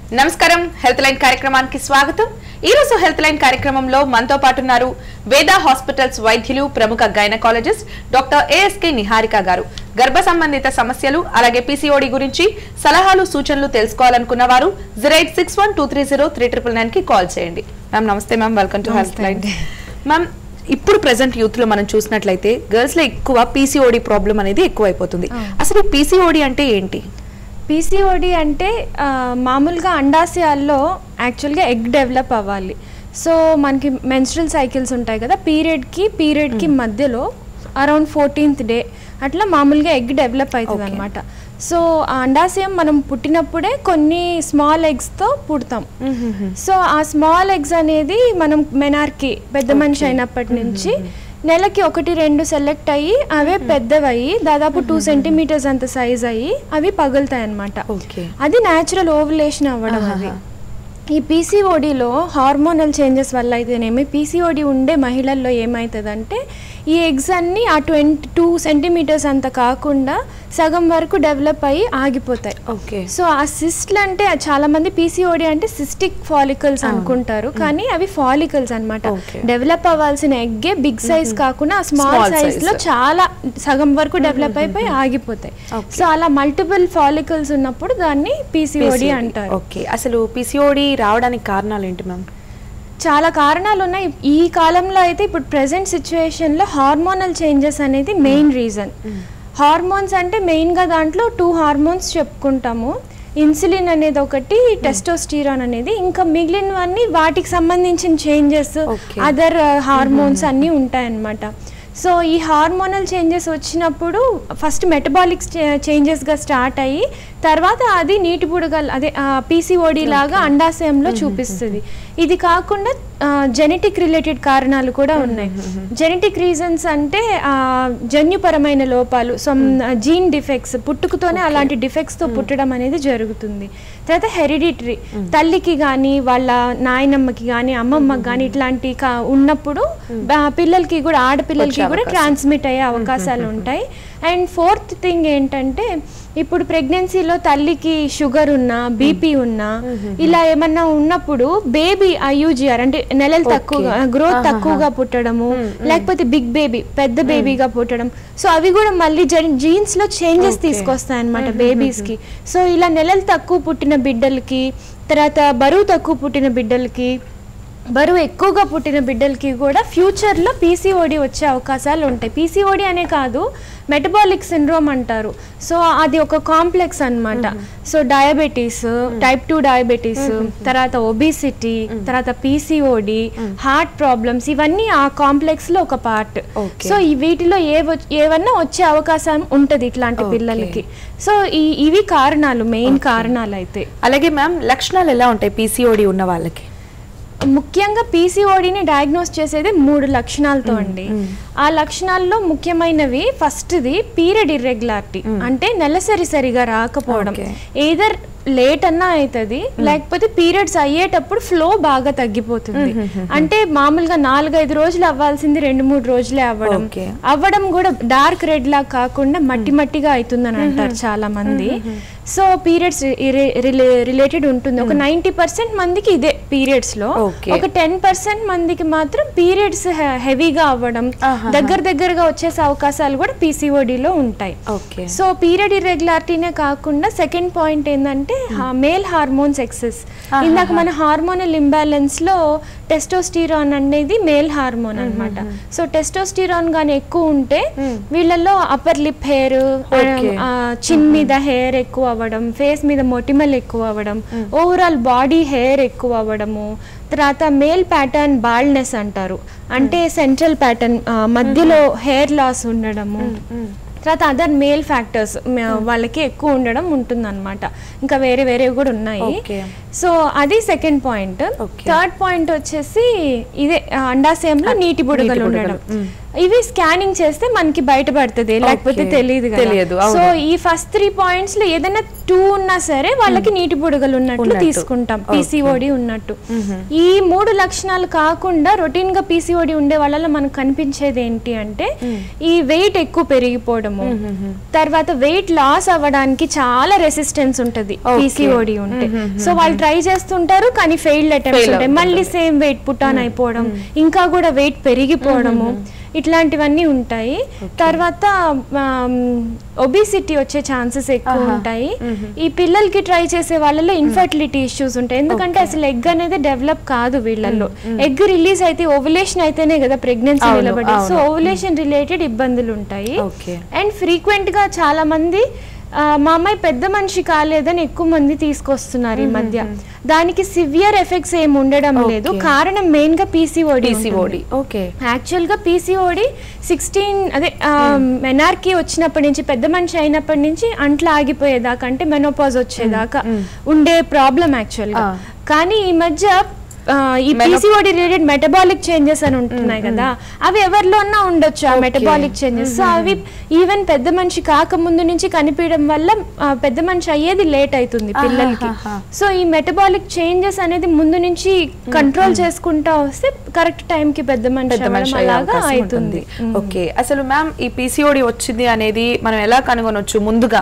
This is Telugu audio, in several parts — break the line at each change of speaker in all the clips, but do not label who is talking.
నమస్కారం హెల్త్ లైన్ కార్యక్రమానికి స్వాగతం ఈ రోజు హెల్త్ లైన్ కార్యక్రమంలో మనతో పాటు ఉన్నారు వేదా హాస్పిటల్స్ వైద్యులు ప్రముఖ గైనకాలజిస్ట్ డాక్టర్ ఏఎస్కే నిహారిక గారు గర్భ సంబంధిత సమస్యలు అలాగే పీసీఓడి గురించి సలహాలు సూచనలు తెలుసుకోవాలనుకున్న వారు zero eight six one two three zero three triple nine కి కాల్ చేయండి మ్యామ్ నమస్తే మ్యామ్ వెల్కమ్ టు హెల్త్
నమస్తే
లైన్
అండి.
మ్యామ్ ఇప్పుడు ప్రెసెంట్ యూత్ లో మనం చూసినట్లయితే గర్ల్స్ లో ఎక్కువ పీసీఓడి ప్రాబ్లం అనేది ఎక్కువైపోతుంది అసలు ఈ పీసీఓడి అంటే ఏంటి
పీసీఓడి అంటే ఆ, మామూలుగా అండాశయాల్లో యాక్చువల్గా ఎగ్ డెవలప్ అవ్వాలి సో మనకి మెన్స్ట్రల్ సైకిల్స్ ఉంటాయి కదా పీరియడ్కి పీరియడ్కి మధ్యలో అరౌండ్ ఫోర్టీన్త్ డే అట్లా మామూలుగా ఎగ్ డెవలప్ అవుతుంది అనమాట సో ఆ అండాశయం మనం పుట్టినప్పుడే కొన్ని స్మాల్ ఎగ్స్తో పుడతాం సో ఆ స్మాల్ ఎగ్స్ అనేది మనం మెనార్కి పెద్ద మనిషి అయినప్పటి నుంచి నెలకి ఒకటి రెండు సెలెక్ట్ అయ్యి అవే పెద్దవయ్యి దాదాపు టూ సెంటీమీటర్స్ అంత సైజ్ అయ్యి అవి పగులుతాయి అనమాట
ఓకే
అది న్యాచురల్ ఓవులేషన్ అవ్వడం అది ఈ పీసీఓడిలో హార్మోనల్ చేంజెస్ వల్ల అయితేనేమి పీసీఓడి ఉండే మహిళల్లో ఏమవుతుందంటే ఈ ఎగ్స్ అన్నీ ఆ ట్వంటీ టూ సెంటీమీటర్స్ అంత కాకుండా సగం వరకు డెవలప్ అయ్యి ఆగిపోతాయి
ఓకే
సో ఆ సిస్ట్లు అంటే చాలా మంది పీసీఓడి అంటే సిస్టిక్ ఫాలికల్స్ అనుకుంటారు కానీ అవి ఫాలికల్స్ అన్నమాట
Okay.
డెవలప్ అవ్వాల్సిన ఎగ్గే బిగ్ సైజ్ కాకుండా ఆ స్మాల్
Small
సైజ్ లో
size.
చాలా సగం వరకు డెవలప్ అయిపోయి ఆగిపోతాయి
Okay.
సో అలా మల్టిపుల్ ఫాలికల్స్ ఉన్నప్పుడు దాన్ని పీసీఓడి అంటారు
ఓకే అసలు పీసీఓడి రావడానికి కారణాలు ఏంటి మ్యామ్
చాలా కారణాలు ఉన్నాయి ఈ కాలంలో అయితే ఇప్పుడు ప్రెసెంట్ సిచ్యువేషన్లో హార్మోనల్ చేంజెస్ అనేది మెయిన్ రీజన్ హార్మోన్స్ అంటే మెయిన్గా దాంట్లో టూ హార్మోన్స్ చెప్పుకుంటాము ఇన్సులిన్ అనేది ఒకటి టెస్టోస్టిరాన్ అనేది ఇంకా మిగిలినవన్నీ వాటికి సంబంధించిన చేంజెస్
Okay.
అదర్ హార్మోన్స్ అన్నీ ఉంటాయన్నమాట సో ఈ హార్మోనల్ చేంజెస్ వచ్చినప్పుడు ఫస్ట్ మెటబాలిక్ చేంజెస్గా స్టార్ట్ అయ్యి తర్వాత అది నీటి బుడగలు అదే పీసీఓడి లాగా అండాశయంలో చూపిస్తుంది ఇది కాకుండా జెనెటిక్ రిలేటెడ్ కారణాలు కూడా ఉన్నాయి జెనెటిక్ రీజన్స్ అంటే ఆ, జన్యుపరమైన లోపాలు సమ్ జీన్ డిఫెక్ట్స్ పుట్టుకతోనే అలాంటి డిఫెక్ట్స్తో పుట్టడం అనేది జరుగుతుంది తర్వాత హెరిడిటరీ తల్లికి కానీ వాళ్ళ నాయనమ్మకి కానీ అమ్మమ్మకి కానీ ఇట్లాంటి కా- ఉన్నప్పుడు ఆ, పిల్లలకి కూడా ఆడపిల్లలకి
వచ్చే
కూడా
అవకాశం.
ట్రాన్స్మిట్ అయ్యే అవకాశాలు ఉంటాయి అండ్ ఫోర్త్ థింగ్ ఏంటంటే ఇప్పుడు ప్రెగ్నెన్సీలో తల్లికి షుగర్ ఉన్నా బీపీ ఉన్నా ఇలా ఏమన్నా ఉన్నప్పుడు బేబీ ఐయూజిఆర్ అంటే నెలలు తక్కువగా గ్రోత్ తక్కువగా పుట్టడము లేకపోతే బిగ్ బేబీ పెద్ద బేబీగా పుట్టడం సో అవి కూడా మళ్ళీ జీన్స్ లో చేంజెస్ తీసుకొస్తాయి అనమాట బేబీస్ కి సో ఇలా నెలలు తక్కువ పుట్టిన బిడ్డలకి తర్వాత బరువు తక్కువ పుట్టిన బిడ్డలకి బరువు ఎక్కువగా పుట్టిన బిడ్డలకి కూడా ఫ్యూచర్లో పీసీఓడి వచ్చే అవకాశాలు ఉంటాయి పీసీఓడి అనే కాదు మెటబాలిక్ సిండ్రోమ్ అంటారు సో అది ఒక కాంప్లెక్స్ అన్నమాట so diabetes type two diabetes తర్వాత ఒబిసిటీ తర్వాత పీసీఓడి హార్ట్ ప్రాబ్లమ్స్ ఇవన్నీ ఆ కాంప్లెక్స్లో ఒక పార్ట్
Okay.
సో ఈ వీటిలో ఏ ఏవన్నా వచ్చే అవకాశం ఉంటుంది ఇట్లాంటి
Okay.
పిల్లలకి సో ఈ ఇవి కారణాలు మెయిన్ కారణాలు అయితే
అలాగే మ్యామ్ లక్షణాలు ఎలా ఉంటాయి పీసీఓడి ఉన్న వాళ్ళకి
ముఖ్యంగా పీసీఓడిని డయాగ్నోస్ చేసేది మూడు లక్షణాలతో అండి ఆ లక్షణాల్లో ముఖ్యమైనవి ఫస్ట్ది పీరియడ్ ఇర్రెగ్యులారిటీ అంటే నెలసరి సరిగా రాకపోవడం
Okay.
ఏదర్ లేట్ అన్నా అవుతుంది లేకపోతే పీరియడ్స్ అయ్యేటప్పుడు ఫ్లో బాగా తగ్గిపోతుంది అంటే మామూలుగా నాలుగైదు రోజులు అవ్వాల్సింది రెండు మూడు రోజులే అవ్వడం
Okay.
అవ్వడం కూడా డార్క్ రెడ్ లా కాకుండా మట్టి మట్టిగా అవుతుందని అంటారు చాలా మంది సో పీరియడ్స్ రిలేటెడ్ ఉంటుంది ఒక నైంటీ పర్సెంట్ మందికి ఇదే పీరియడ్స్ లో
Okay.
ఒక టెన్ పర్సెంట్ మందికి మాత్రం పీరియడ్స్ హెవీగా అవ్వడం
ఆహాహా.
దగ్గర దగ్గరగా వచ్చేసే అవకాశాలు కూడా పీసీఓడిలో ఉంటాయి
ఓకే
సో పీరియడ్ ఇర్రెగ్యులారిటీనే కాకుండా సెకండ్ పాయింట్ ఏంటంటే మేల్ హార్మోన్స్ ఎక్సెస్ ఇందాక మన హార్మోనల్ ఇంబ్యాలెన్స్ లో టెస్టోస్టిరాన్ అనేది మేల్ హార్మోన్ అన్నమాట సో టెస్టోస్టిరాన్ గాని ఎక్కువ ఉంటే వీళ్ళల్లో అప్పర్ లిప్ హెయిర్
Okay.
చిన్ మీద హెయిర్ ఎక్కువ అవ్వడం ఫేస్ మీద మొటిమలు ఎక్కువ అవ్వడం ఓవరాల్ బాడీ హెయిర్ ఎక్కువ అవ్వడము తర్వాత మేల్ ప్యాటర్న్ బాల్డ్నెస్ అంటారు అంటే సెంట్రల్ ప్యాటర్న్ మధ్యలో హెయిర్ లాస్ ఉండడము తర్వాత అదర్ మేల్ ఫ్యాక్టర్స్ వాళ్ళకి ఎక్కువ ఉండడం ఉంటుందన్నమాట ఇంకా వేరే వేరేవి కూడా ఉన్నాయి
Okay.
సో అది second point
Okay.
Third point వచ్చేసి ఇదే ఆ, అండాశయంలో నీటి బుడగలు
నీటి
ఉండడం
బుడగలు, మ్.
ఇవి స్కానింగ్ చేస్తే మనకి బయటపడుతుంది లేకపోతే
Okay.
తెలియదు
తెలియదు, అవును.
సో ఈ ఫస్ట్ త్రీ పాయింట్స్ లో ఏదైనా టూ ఉన్నా సరే వాళ్ళకి నీటి బుడగలు ఉన్నట్లు
ఉన్నట్టు.
తీసుకుంటాం
Okay.
పీసీఓడి ఉన్నట్టు ఈ మూడు లక్షణాలు కాకుండా రొటీన్ గా పీసీఓడి ఉండే వాళ్ళలో మనకు కనిపించేది ఏంటి అంటే ఈ వెయిట్ ఎక్కువ పెరిగిపోవడము తర్వాత వెయిట్ లాస్ అవ్వడానికి చాలా రెసిస్టెన్స్ ఉంటది
Okay.
పీసీఓడి ఉంటే సో వాళ్ళు ట్రై చేస్తుంటారు కానీ ఫెయిల్డ్ అటెంప్ట్స్
Fail
ఉంటాయి మళ్ళీ సేమ్ వెయిట్ పుట్ ఆన్ అయిపోవడం ఇంకా కూడా వెయిట్ పెరిగిపోవడము ఇట్లాంటివన్నీ ఉంటాయి తర్వాత ఒబిసిటీ వచ్చే ఛాన్సెస్ ఎక్కువ
ఆహా.
ఉంటాయి ఈ పిల్లలకి ట్రై చేసే వాళ్ళలో ఇన్ఫర్టిలిటీ ఇష్యూస్ ఉంటాయి ఎందుకంటే అసలు ఎగ్ అనేది డెవలప్ కాదు వీళ్ళల్లో ఎగ్ రిలీజ్ అయితే ఓవులేషన్ అయితేనే కదా ప్రెగ్నెన్సీ
అవును,
నిలబడి సో
అవును.
ఓవులేషన్ రిలేటెడ్ ఇబ్బందులు ఉంటాయి
ఓకే
అండ్ ఫ్రీక్వెంట్ గా చాలా మంది ఆ, మా అమ్మాయి పెద్ద మనిషి కాలేదని ఎక్కువ మంది తీసుకొస్తున్నారు ఈ మధ్య దానికి సివియర్ ఎఫెక్ట్స్ ఏమి ఉండడం లేదు
Okay.
కారణం మెయిన్ గా పీసీఓడి
పీసీఓడి ఓకే
యాక్చువల్ గా పీసీఓడి సిక్స్టీన్ అదే మెనార్కి వచ్చినప్పటి నుంచి పెద్ద మనిషి అయినప్పటి నుంచి అంట్ల ఆగిపోయేదాకా అంటే మెనోపాజ్ వచ్చేదాకా ఉండే ప్రాబ్లం యాక్చువల్ గా
Ah.
కానీ ఈ మధ్య ఆ, ఈ
Menop-
PCOD related metabolic changes అని ఉంటున్నాయి కదా అవి ఎవరిలో అన్నా ఉండొచ్చు ఆ
Okay.
మెటబాలిక్ చేంజెస్ సో అవి ఈవెన్ పెద్ద మనిషి కాకముందు నుంచి కనిపించడం వల్ల ఆ, పెద్ద మనిషి అయ్యేది లేట్ అవుతుంది పిల్లలకి
ఆహాహా.
సో ఈ మెటబాలిక్ చేంజెస్ అనేది ముందు నుంచి కంట్రోల్ చేసుకుంటా వస్తే కరెక్ట్ టైం కి పెద్ద మనిషి
పెద్ద మనిషి
అవ్వడం
అయ్యే
అలాగా
అవకాశం
అవుతుంది
ఉంటుంది ఓకే అసలు మ్యామ్ ఈ పీసీఓడి వచ్చింది అనేది మనం ఎలా కనుగొనొచ్చు ముందుగా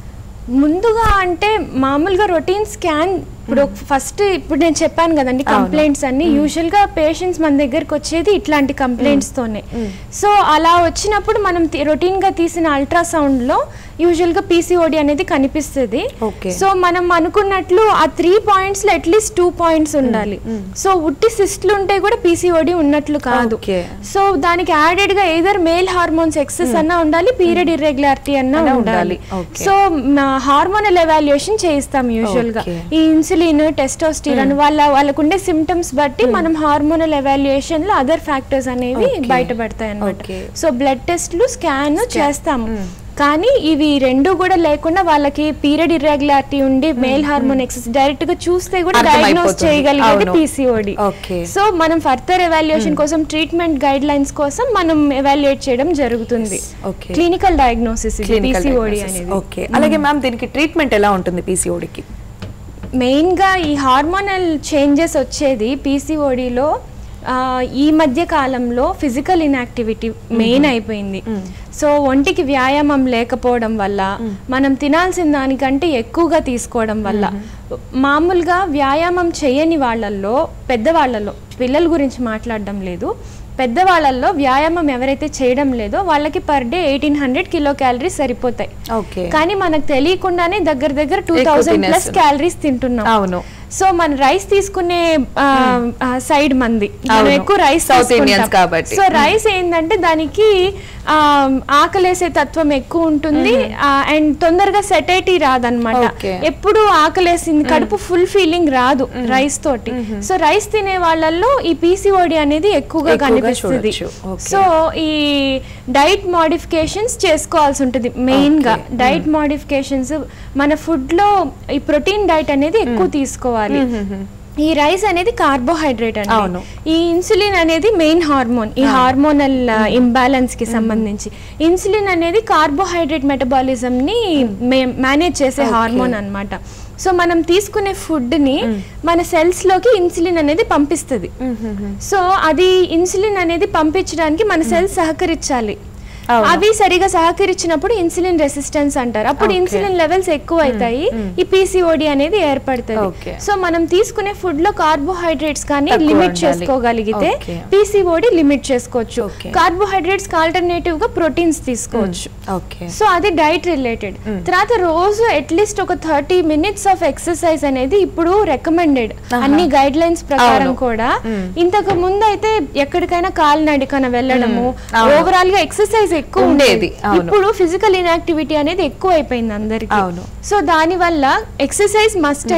ముందుగా అంటే మామూలుగా రొటీన్ స్కాన్ ఇప్పుడు ఫస్ట్ ఇప్పుడు నేను చెప్పాను కదండి
అవును.
కంప్లైంట్స్ అన్ని యూజువల్ గా పేషెంట్స్ మన దగ్గరకు వచ్చేది ఇట్లాంటి కంప్లైంట్స్ తోనే సో అలా వచ్చినప్పుడు మనం రొటీన్ గా తీసిన అల్ట్రాసౌండ్ లో యూజువల్ గా పీసీఓడి అనేది కనిపిస్తుంది
Okay.
సో మనం అనుకున్నట్లు ఆ త్రీ పాయింట్స్ లో అట్లీస్ట్ టూ పాయింట్స్ ఉండాలి సో ఉట్టి సిస్ట్లు ఉంటే కూడా పీసీఓడి ఉన్నట్లు కాదు
Okay.
సో దానికి యాడెడ్ గా ఏదర్ మేల్ హార్మోన్స్ ఎక్సెస్ అన్నా ఉండాలి పీరియడ్ ఇర్రెగ్యులారిటీ అన్నా
అన్నా
ఉండాలి
ఉండాలి. Okay.
సో హార్మోనల్ ఎవాల్యుయేషన్ చేయిస్తాం యూజువల్ గా
Okay.
ఈ ఇన్సులిన్ టెస్టోస్టిరాన్ వాళ్ళ వాళ్ళకుండే సిమ్టమ్స్ బట్టి మనం హార్మోనల్ ఎవాల్యుయేషన్ లో అదర్ ఫ్యాక్టర్స్ అనేవి
Okay.
బయటపడతాయి అన్నమాట
Okay.
సో బ్లడ్ టెస్ట్లు స్కాన్ చేస్తాము కానీ ఇవి రెండు కూడా లేకుండా వాళ్ళకి పీరియడ్ ఇర్రెగ్యులారిటీ ఉండి మేల్ హార్మోన్ ఎక్సెస్ డైరెక్ట్ గా చూస్తే కూడా డయాగ్నోస్
అర్థమైపోతుంది.
చేయగలిగేది
అవును.
PCOD
Okay.
సో మనం ఫర్దర్ ఎవాల్యుయేషన్ కోసం ట్రీట్మెంట్ గైడ్ లైన్స్ కోసం మనం ఎవాల్యుయేట్ చేయడం జరుగుతుంది
Okay.
Clinical diagnosis
clinical
PCOD అనేది
ఓకే అలాగే మ్యామ్ దీనికి ట్రీట్మెంట్ ఎలా ఉంటుంది పీసీఓడికి
మెయిన్గా ఈ హార్మోనల్ చేంజెస్ వచ్చేది పీసీఓడిలో ఈ మధ్య కాలంలో ఫిజికల్ ఇన్యాక్టివిటీ మెయిన్ అయిపోయింది సో ఒంటికి వ్యాయామం లేకపోవడం వల్ల మనం తినాల్సిన దానికంటే ఎక్కువగా తీసుకోవడం వల్ల మామూలుగా వ్యాయామం చేయని వాళ్ళల్లో పెద్దవాళ్ళలో పిల్లల గురించి మాట్లాడడం లేదు పెద్దవాళ్ళల్లో వ్యాయామం ఎవరైతే చేయడం లేదో వాళ్ళకి per day eighteen hundred kilo calories సరిపోతాయి
ఓకే
కానీ మనకు తెలియకుండానే దగ్గర దగ్గర టూ
ఎక్కువ
థౌసండ్ ప్లస్
తినేస్తున్నాం.
క్యాలరీస్ తింటున్నాం
అవును
సో మన రైస్ తీసుకునే సైడ్ మంది మనం
అవును.
ఎక్కువ రైస్
South Indians కాబట్టి.
సో రైస్ ఏంటంటే దానికి ఆ, ఆకలేసే తత్వం ఎక్కువ ఉంటుంది అండ్ తొందరగా సెటైటీ రాదన్నమాట
Okay.
ఎప్పుడు ఆకలేసింది కడుపు ఫుల్ ఫీలింగ్ రాదు రైస్ తోటి సో రైస్ తినే వాళ్ళల్లో ఈ పీసీఓడి అనేది ఎక్కువగా
ఎక్కువగా
కనిపిస్తుంది
చూడొచ్చు. Okay.
సో ఈ డైట్ మోడిఫికేషన్స్ చేసుకోవాల్సి ఉంటుంది మెయిన్ గా
Okay.
డైట్ మోడిఫికేషన్స్ మన ఫుడ్ లో ఈ ప్రోటీన్ డైట్ అనేది ఎక్కువ తీసుకోవాలి ఈ రైస్ అనేది కార్బోహైడ్రేట్ అండి
అవును.
ఈ ఇన్సులిన్ అనేది మెయిన్ హార్మోన్ ఈ హార్మోనల్ ఇంబ్యాలెన్స్ కి సంబంధించి ఇన్సులిన్ అనేది కార్బోహైడ్రేట్ మెటబాలిజం ని మేనేజ్ చేసే
Okay.
హార్మోన్ అన్నమాట సో మనం తీసుకునే ఫుడ్ ని మన సెల్స్ లోకి ఇన్సులిన్ అనేది పంపిస్తుంది సో అది ఇన్సులిన్ అనేది పంపించడానికి మన సెల్స్ సహకరించాలి
అవును.
అవి సరిగా సహకరించినప్పుడు ఇన్సులిన్ రెసిస్టెన్స్ అంటారు అప్పుడు
Okay.
ఇన్సులిన్ లెవెల్స్ ఎక్కువ అవుతాయి ఈ పీసీఓడి అనేది ఏర్పడుతుంది
Okay.
సో మనం తీసుకునే ఫుడ్ లో కార్బోహైడ్రేట్స్ కానీ
తక్కువ
లిమిట్
ఉండాలి.
చేసుకోగలిగితే
Okay.
పీసీఓడి లిమిట్ చేసుకోవచ్చు
Okay.
కార్బోహైడ్రేట్స్ కి ఆల్టర్నేటివ్ గా ప్రోటీన్స్ తీసుకోవచ్చు
ఓకే
సో అది డైట్ రిలేటెడ్ తర్వాత రోజు అట్లీస్ట్ ఒక థర్టీ మినిట్స్ ఆఫ్ ఎక్సర్సైజ్ అనేది ఇప్పుడు రికమెండెడ్ అన్ని గైడ్ లైన్స్ ప్రకారం
అవును.
కూడా ఇంతకు ముందు అయితే ఎక్కడికైనా కాలినడికన వెళ్ళడము
అవును.
ఓవరాల్ గా ఎక్సర్సైజ్ ఎక్కువ
ఉండేది,
ఉండేది
అవును.
ఇప్పుడు ఫిజికల్ ఇన్యాక్టివిటీ అనేది ఎక్కువ అయిపోయింది అందరికి
అవును.
సో దాని వల్ల ఎక్సర్సైజ్ మస్ట్ అయిపోయి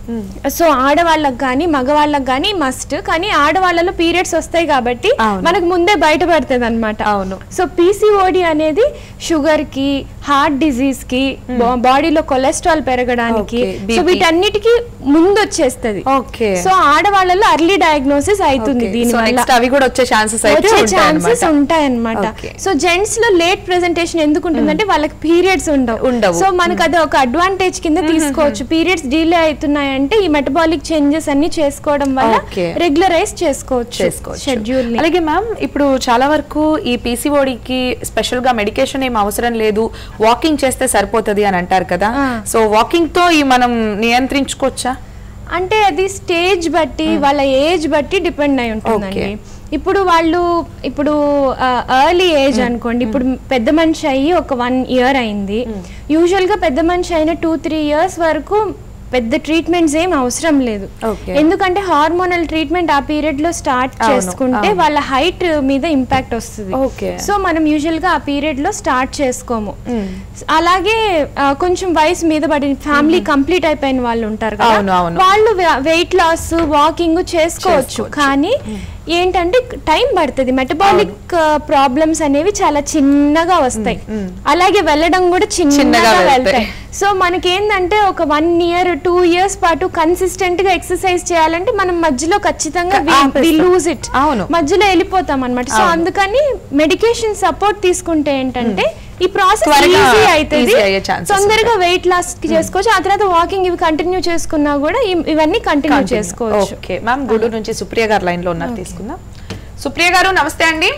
సో ఆడవాళ్ళకి కానీ మగవాళ్ళకి కానీ మస్ట్ కానీ ఆడవాళ్ళలో పీరియడ్స్ వస్తాయి కాబట్టి
అవును.
మనకు ముందే బయటపడుతుంది అనమాట
అవును.
సో పీసీఓడి అనేది షుగర్ కి హార్ట్ డిజీజ్ కి బాడీలో కొలెస్ట్రాల్ పెరగడానికి
Okay,
సో
BP.
వీటన్నిటికీ ముందు వచ్చేస్తుంది
ఓకే
సో ఆడవాళ్ళలో అర్లీ డయాగ్నోసిస్ అవుతుంది దీని వల్ల
నెక్స్ట్ అవి కూడా వచ్చే ఛాన్సెస్ అయితే
వచ్చే
ఉంటాయి
ఛాన్సెస్
అన్నమాట.
ఉంటాయన్నమాట
Okay.
సో జెంట్స్ లో లేట్ ప్రెజెంటేషన్ ఎందుకు ఉంటుందంటే వాళ్ళకి పీరియడ్స్ ఉండవు
ఉండవు.
సో మనకు అది ఒక అడ్వాంటేజ్ కింద తీసుకోవచ్చు పీరియడ్స్ డిలే అవుతున్నాయంటే ఈ మెటబాలిక్ చేంజెస్ అన్ని చేసుకోవడం వల్ల
Okay.
రెగ్యులరైజ్ చేసుకోవచ్చు
చేసుకోవచ్చు
షెడ్యూల్
అలాగే మ్యామ్ ఇప్పుడు చాలా వరకు ఈ పీసీఓడికి స్పెషల్ గా మెడికేషన్ ఏం అవసరం లేదు వాకింగ్ చేస్తే సరిపోతది అని అంటారు కదా
ఆ.
సో వాకింగ్ తో ఈ మనం నియంత్రించుకోవచ్చా
అంటే అది స్టేజ్ బట్టి వాళ్ళ ఏజ్ బట్టి డిపెండ్ అయి ఉంటుందండి
Okay.
ఇప్పుడు వాళ్ళు ఇప్పుడు ఎర్లీ ఏజ్ అనుకోండి ఇప్పుడు పెద్ద మనిషి అయ్యి ఒక వన్ ఇయర్ అయింది యూజువల్ గా పెద్ద మనిషి అయిన టూ త్రీ ఇయర్స్ వరకు పెద్ద ట్రీట్మెంట్స్ ఏం అవసరం లేదు
Okay.
ఎందుకంటే హార్మోనల్ ట్రీట్మెంట్ ఆ పీరియడ్ లో స్టార్ట్
అవును,
చేసుకుంటే
అవును.
వాళ్ళ హైట్ మీద ఇంపాక్ట్ వస్తుంది
Okay.
సో మనం యూజువల్ గా ఆ పీరియడ్ లో స్టార్ట్ చేసుకోము
Mm.
అలాగే ఆ, కొంచెం వయసు మీద పడి ఫ్యామిలీ కంప్లీట్ అయిపోయిన వాళ్ళు ఉంటారు కదా
అవును, అవును.
వాళ్ళు వెయిట్ లాస్ వాకింగ్ చేసుకోవచ్చు
చేసుకోవచ్చు.
కానీ ఏంటంటే టైం పడుతుంది మెటబాలిక్ ప్రాబ్లమ్స్ అనేవి చాలా చిన్నగా వస్తాయి అలాగే వెళ్ళడం కూడా
చిన్నగా
చిన్నగా
వెళ్తాయి.
వెళ్తాయి సో మనకేందంటే ఒక వన్ ఇయర్ టూ ఇయర్స్ పాటు కన్సిస్టెంట్ గా ఎక్సర్సైజ్ చేయాలంటే మనం మధ్యలో ఖచ్చితంగా
ఆపేస్తాం.
లూజ్ ఇట్
అవును.
మధ్యలో వెళ్ళిపోతాం అనమాట సో
అవును.
అందుకని మెడికేషన్ సపోర్ట్ తీసుకుంటే ఏంటంటే ఈ ప్రాసెస్
త్వరగా
ఈజీ అవుతుంది
easy అయ్యే chances
తొందరగా వెయిట్ లాస్ చేసుకోవచ్చు ఆ తర్వాత వాకింగ్ ఇవి కంటిన్యూ చేసుకున్నా కూడా ఇ- ఇవన్నీ కంటిన్యూ చేసుకోవచ్చు
ఓకే మ్యామ్ గూడూరు నుంచి సుప్రియ గారు లైన్ లో ఉన్నారు తీసుకుందాం సుప్రియ గారు నమస్తే అండి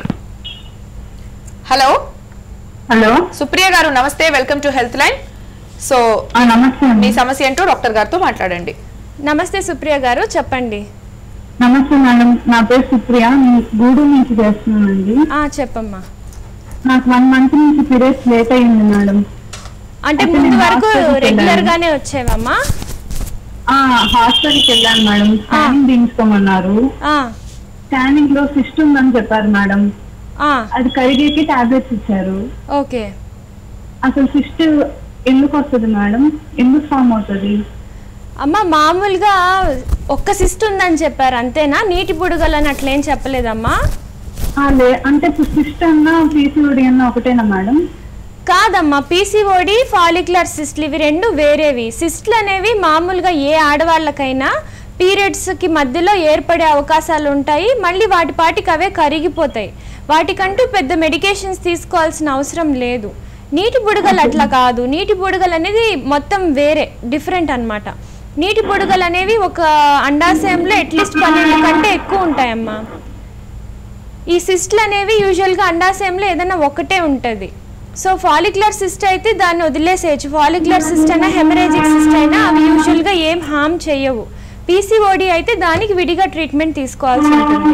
హలో
హలో
సుప్రియ గారు నమస్తే welcome to health line so
ఆ, నమస్తే
మీ
అండి
సమస్య ఏంటో డాక్టర్ గారితో మాట్లాడండి
నమస్తే సుప్రియ గారు చెప్పండి
నమస్తే మేడం నా పేరు సుప్రియ నేను గూడూరు నుంచి చేస్తున్నానండి
ఆ చెప్పమ్మా
నాకు వన్ మంత్ నుంచి పీరియడ్స్ లేట్ అయింది మేడం
అంటే
అయితే
ముందు
నేను
వరకు
హాస్పిటల్కి
రెగ్యులర్
వెళ్ళాను.
గానే వచ్చేవమ్మా
ఆ హాస్పిటల్కి వెళ్ళాను మేడం స్కానింగ్ తీయించుకోమన్నారు
ఆ,
స్కానింగ్ లో సిస్ట్ ఉందని చెప్పారు మేడం
ఆ,
అది కరిగేకి టాబ్లెట్స్ ఇచ్చారు
ఓకే
అసలు సిస్ట్ ఎందుకు వస్తుంది మేడం ఎందుకు ఫామ్ అవుతుంది
అమ్మ మామూలుగా ఒక్క సిస్ట్ ఉందని చెప్పారు అంతేనా నీటి బుడగలని అట్లేం చెప్పలేదమ్మా
ఆ, లే అంటే ఇప్పుడు సిస్ట్ అన్నా పీసీఓడి అన్నా ఒకటేనా మేడం
కాదమ్మా పీసీఓడి ఫాలిక్యులర్ సిస్ట్లు ఇవి రెండు వేరేవి సిస్ట్లు అనేవి మామూలుగా ఏ ఆడవాళ్ళకైనా పీరియడ్స్కి మధ్యలో ఏర్పడే అవకాశాలు ఉంటాయి మళ్ళీ వాటి పాటికి అవే కరిగిపోతాయి వాటికంటూ పెద్ద మెడికేషన్స్ తీసుకోవాల్సిన అవసరం లేదు నీటి బుడగలు అట్లా కాదు నీటి బుడగలు అనేది మొత్తం వేరే డిఫరెంట్ అన్నమాట నీటి బుడగలు అనేవి ఒక అండాశయంలో అట్లీస్ట్ పన్నెండు కంటే ఎక్కువ ఉంటాయమ్మా ఈ సిస్ట్లు అనేవి యూజువల్గా అండాశయంలో ఏదైనా ఒకటే ఉంటుంది సో ఫాలిక్యులర్ సిస్ట్ అయితే దాన్ని వదిలేసేయచ్చు ఫాలిక్యులర్ సిస్ట్ అయినా హెమరేజిక్ సిస్ట్ అయినా అవి యూజువల్గా ఏం హామ్ చేయవు పీసీఓడి అయితే దానికి విడిగా ట్రీట్మెంట్ తీసుకోవాల్సి ఉంటుంది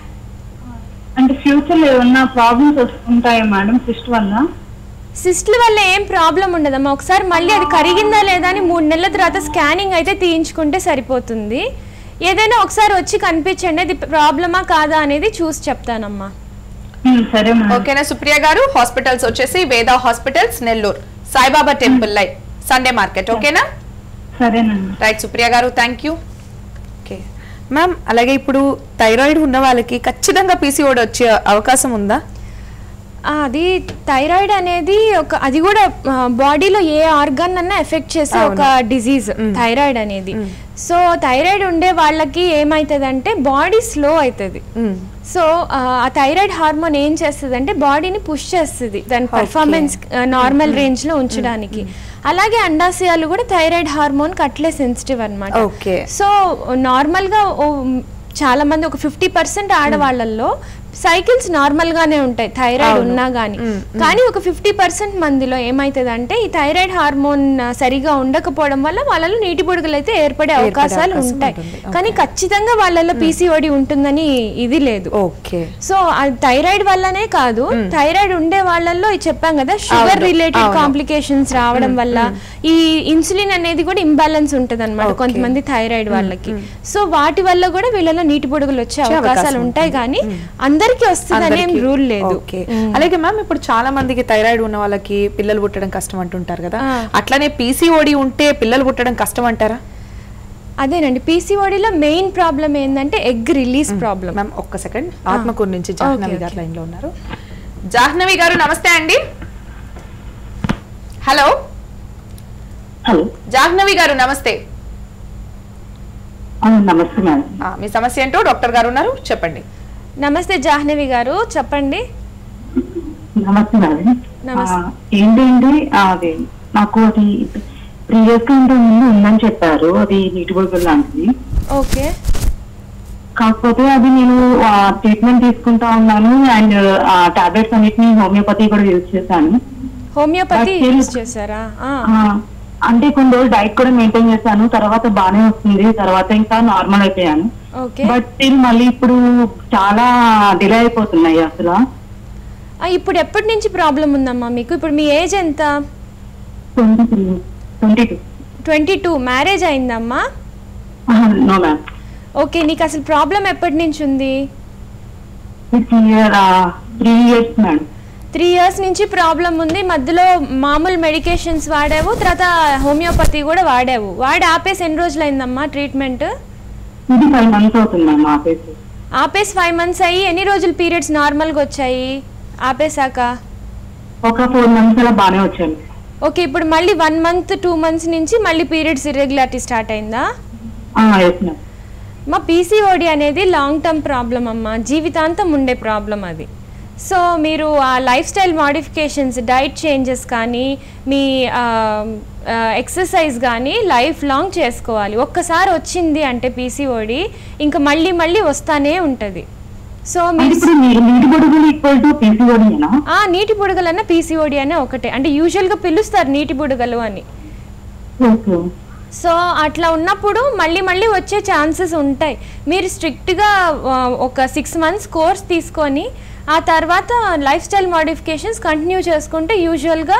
అంటే ఫ్యూచర్ లో ఏమన్నా ప్రాబ్లమ్స్ ఉంటాయా మేడం సిస్ట్ వల్ల
సిస్ట్ల వల్ల ఏం ప్రాబ్లం ఉండదమ్మా ఒకసారి మళ్ళీ అది కరిగిందా లేదా అని మూడు నెలల తర్వాత స్కానింగ్ అయితే తీయించుకుంటే సరిపోతుంది ఏదైనా ఒకసారి వచ్చి కనిపించండి అది ప్రాబ్లమా కాదా అనేది చూసి చెప్తానమ్మా
ఉమ్, సరే మేడం
ఓకేనా సుప్రియ గారు హాస్పిటల్స్ వచ్చేసి Veda hospitals Nellore Saibaba temple line Sunday market ఓకేనా
సరేనండి
రైట్ సుప్రియ గారు థ్యాంక్ యూ ఓకే మ్యామ్ అలాగే ఇప్పుడు థైరాయిడ్ ఉన్న వాళ్ళకి ఖచ్చితంగా పీసీఓడి వచ్చే అవకాశం ఉందా
ఆ, అది థైరాయిడ్ అనేది ఒక అది కూడా బాడీలో ఏ ఆర్గాన్ అన్నా ఎఫెక్ట్ చేసే ఒక డిజీజ్ థైరాయిడ్ అనేది సో థైరాయిడ్ ఉండే వాళ్ళకి ఏమవుతుంది బాడీ స్లో అవుతుంది
మ్మ్.
సో ఆ థైరాయిడ్ హార్మోన్ ఏం చేస్తుంది అంటే బాడీని పుష్ చేస్తుంది దాని పర్ఫార్మెన్స్ నార్మల్ రేంజ్ లో ఉంచడానికి అలాగే అండాశయాలు కూడా థైరాయిడ్ హార్మోన్ అట్లే సెన్సిటివ్ అనమాట
Okay.
సో నార్మల్ గా ఓ, చాలా మంది ఒక ఫిఫ్టీ పర్సెంట్ ఆడవాళ్ళల్లో సైకిల్స్ నార్మల్ గానే ఉంటాయి థైరాయిడ్
అవును.
ఉన్నా గానీ
మ్మ్,
కానీ ఒక ఫిఫ్టీ పర్సెంట్ మందిలో ఏమైతుంది అంటే ఈ థైరాయిడ్ హార్మోన్ ఆ, సరిగా ఉండకపోవడం వల్ల వాళ్ళలో నీటి బుడగలు అయితే ఏర్పడే అవకాశాలు
అవకాశం
ఉంటాయి
ఉంటుంది.
కానీ ఖచ్చితంగా వాళ్ళలో పీసీఓడి ఉంటుందని ఇది లేదు
ఓకే
సో అది థైరాయిడ్ వల్లనే కాదు థైరాయిడ్ ఉండే వాళ్ళల్లో ఇది చెప్పాం కదా షుగర్
అవును,
రిలేటెడ్
అవును.
కాంప్లికేషన్స్ రావడం వల్ల ఈ ఇన్సులిన్ అనేది కూడా ఇంబ్యాలెన్స్ ఉంటది అనమాట
Okay.
కొంతమంది థైరాయిడ్ వాళ్ళకి సో వాటి వల్ల కూడా వీళ్ళలో నీటి బుడగలు వచ్చే
వచ్చే
అవకాశాలు
అవకాశం
ఉంటాయి కానీ అందరికీ వస్తుందనే
అందరికీ.
రూల్ లేదు
ఓకే అలాగే మ్యామ్ ఇప్పుడు చాలా మందికి థైరాయిడ్ ఉన్న వాళ్ళకి పిల్లలు పుట్టడం కష్టం అంటుంటారు కదా
ఆ.
అట్లానే పీసీఓడి ఉంటే పిల్లలు పుట్టడం కష్టం అంటారా
అదేనండి పీసీఓడిలో మెయిన్ ప్రాబ్లం ఏంటంటే ఎగ్ రిలీజ్ ప్రాబ్లం
మ్యామ్ ఒక్క సెకండ్ ఆత్మకూరు నుంచి జాహ్నవి
ఓకే,
గారు
ఓకే.
లైన్ లో ఉన్నారు జాహ్నవి గారు నమస్తే అండి హలో
హలో
జాహ్నవి గారు నమస్తే
నమస్తే మేడం
ఆ, మీ సమస్య ఏంటో డాక్టర్ గారు ఉన్నారు చెప్పండి
నమస్తే జాహ్నవి గారు చెప్పండి
నమస్తే మేడం
నమస్తే.
ఆ, ఏంటంటే అది నాకు అది త్రీ ఇయర్స్ కంటే ముందు ఉందని చెప్పారు అది నీటి బొడుగులు లాంటిది
ఓకే
కాకపోతే అది నేను ట్రీట్మెంట్ తీసుకుంటా ఉన్నాను అండ్ టాబ్లెట్స్ అన్నిటిని హోమియోపతి కూడా యూజ్ చేశాను
హోమియోపతి
But
యూజ్
still-
చేశారా ఆ,
ఆ, అంటే కొన్ని రోజులు డైట్ కూడా మెయింటైన్ చేశాను తర్వాత బాగానే వస్తుంది తర్వాత ఇంకా నార్మల్ అయిపోయాను
ఓకే
బట్ స్టిల్ మళ్ళీ ఇప్పుడు చాలా డిలే అయిపోతున్నాయి అసలు
ఆ, ఇప్పుడు ఎప్పటి నుంచి ప్రాబ్లం ఉందమ్మా మీకు ఇప్పుడు మీ ఏజ్ ఎంత
twenty three twenty two
twenty two marriage అయిందమ్మా
నో మ్యామ్
ఓకే నీకు అసలు ప్రాబ్లం ఎప్పటి నుంచి ఉంది
it's year three years madam
three years నుంచి ప్రాబ్లం ఉంది మధ్యలో మామూలు మెడికేషన్స్ వాడావు తర్వాత హోమియోపతి కూడా వాడావు వాడి ఆపేసి ఎన్ని రోజులు అయిందమ్మా ట్రీట్మెంట్
ఇది ఫైవ్ మంత్స్ అవుతుంది మ్యామ్ ఆపేసి
ఆపేసి ఫైవ్ మంత్స్ అయ్యి ఎన్ని రోజులు పీరియడ్స్ నార్మల్గా వచ్చాయి ఆపేశాక
ఒక ఫోర్ మంత్స్ అలా బాగానే వచ్చాను
ఓకే ఇప్పుడు మళ్ళీ వన్ మంత్ టూ మంత్స్ నుంచి మళ్ళీ పీరియడ్స్ ఇర్రెగ్యులారిటీ స్టార్ట్ అయిందా
ఎస్ మ్యామ్
మా పీసీఓడి అనేది లాంగ్ టర్మ్ ప్రాబ్లం అమ్మ జీవితాంతం ఉండే ప్రాబ్లం అది సో మీరు ఆ lifestyle modifications diet changes కానీ మీ ఎక్సర్సైజ్ కానీ లైఫ్ లాంగ్ చేసుకోవాలి ఒక్కసారి వచ్చింది అంటే పీసీఓడి ఇంకా మళ్ళీ మళ్ళీ వస్తానే ఉంటుంది సో
అంటే
మీరు
ఇప్పుడు నీటి నీటి బొడుగులు ఈక్వల్ టు పీసీఓడినా
ఆ నీటి బుడగలన్న పీసీఓడి అనే ఒకటే అంటే యూజువల్గా పిలుస్తారు నీటి బుడగలు అని
ఓకే
సో అట్లా ఉన్నప్పుడు మళ్ళీ మళ్ళీ వచ్చే ఛాన్సెస్ ఉంటాయి మీరు స్ట్రిక్ట్గా ఒక సిక్స్ మంత్స్ కోర్స్ తీసుకొని ఆ తర్వాత లైఫ్ స్టైల్ మాడిఫికేషన్స్ కంటిన్యూ చేసుకుంటే యూజువల్గా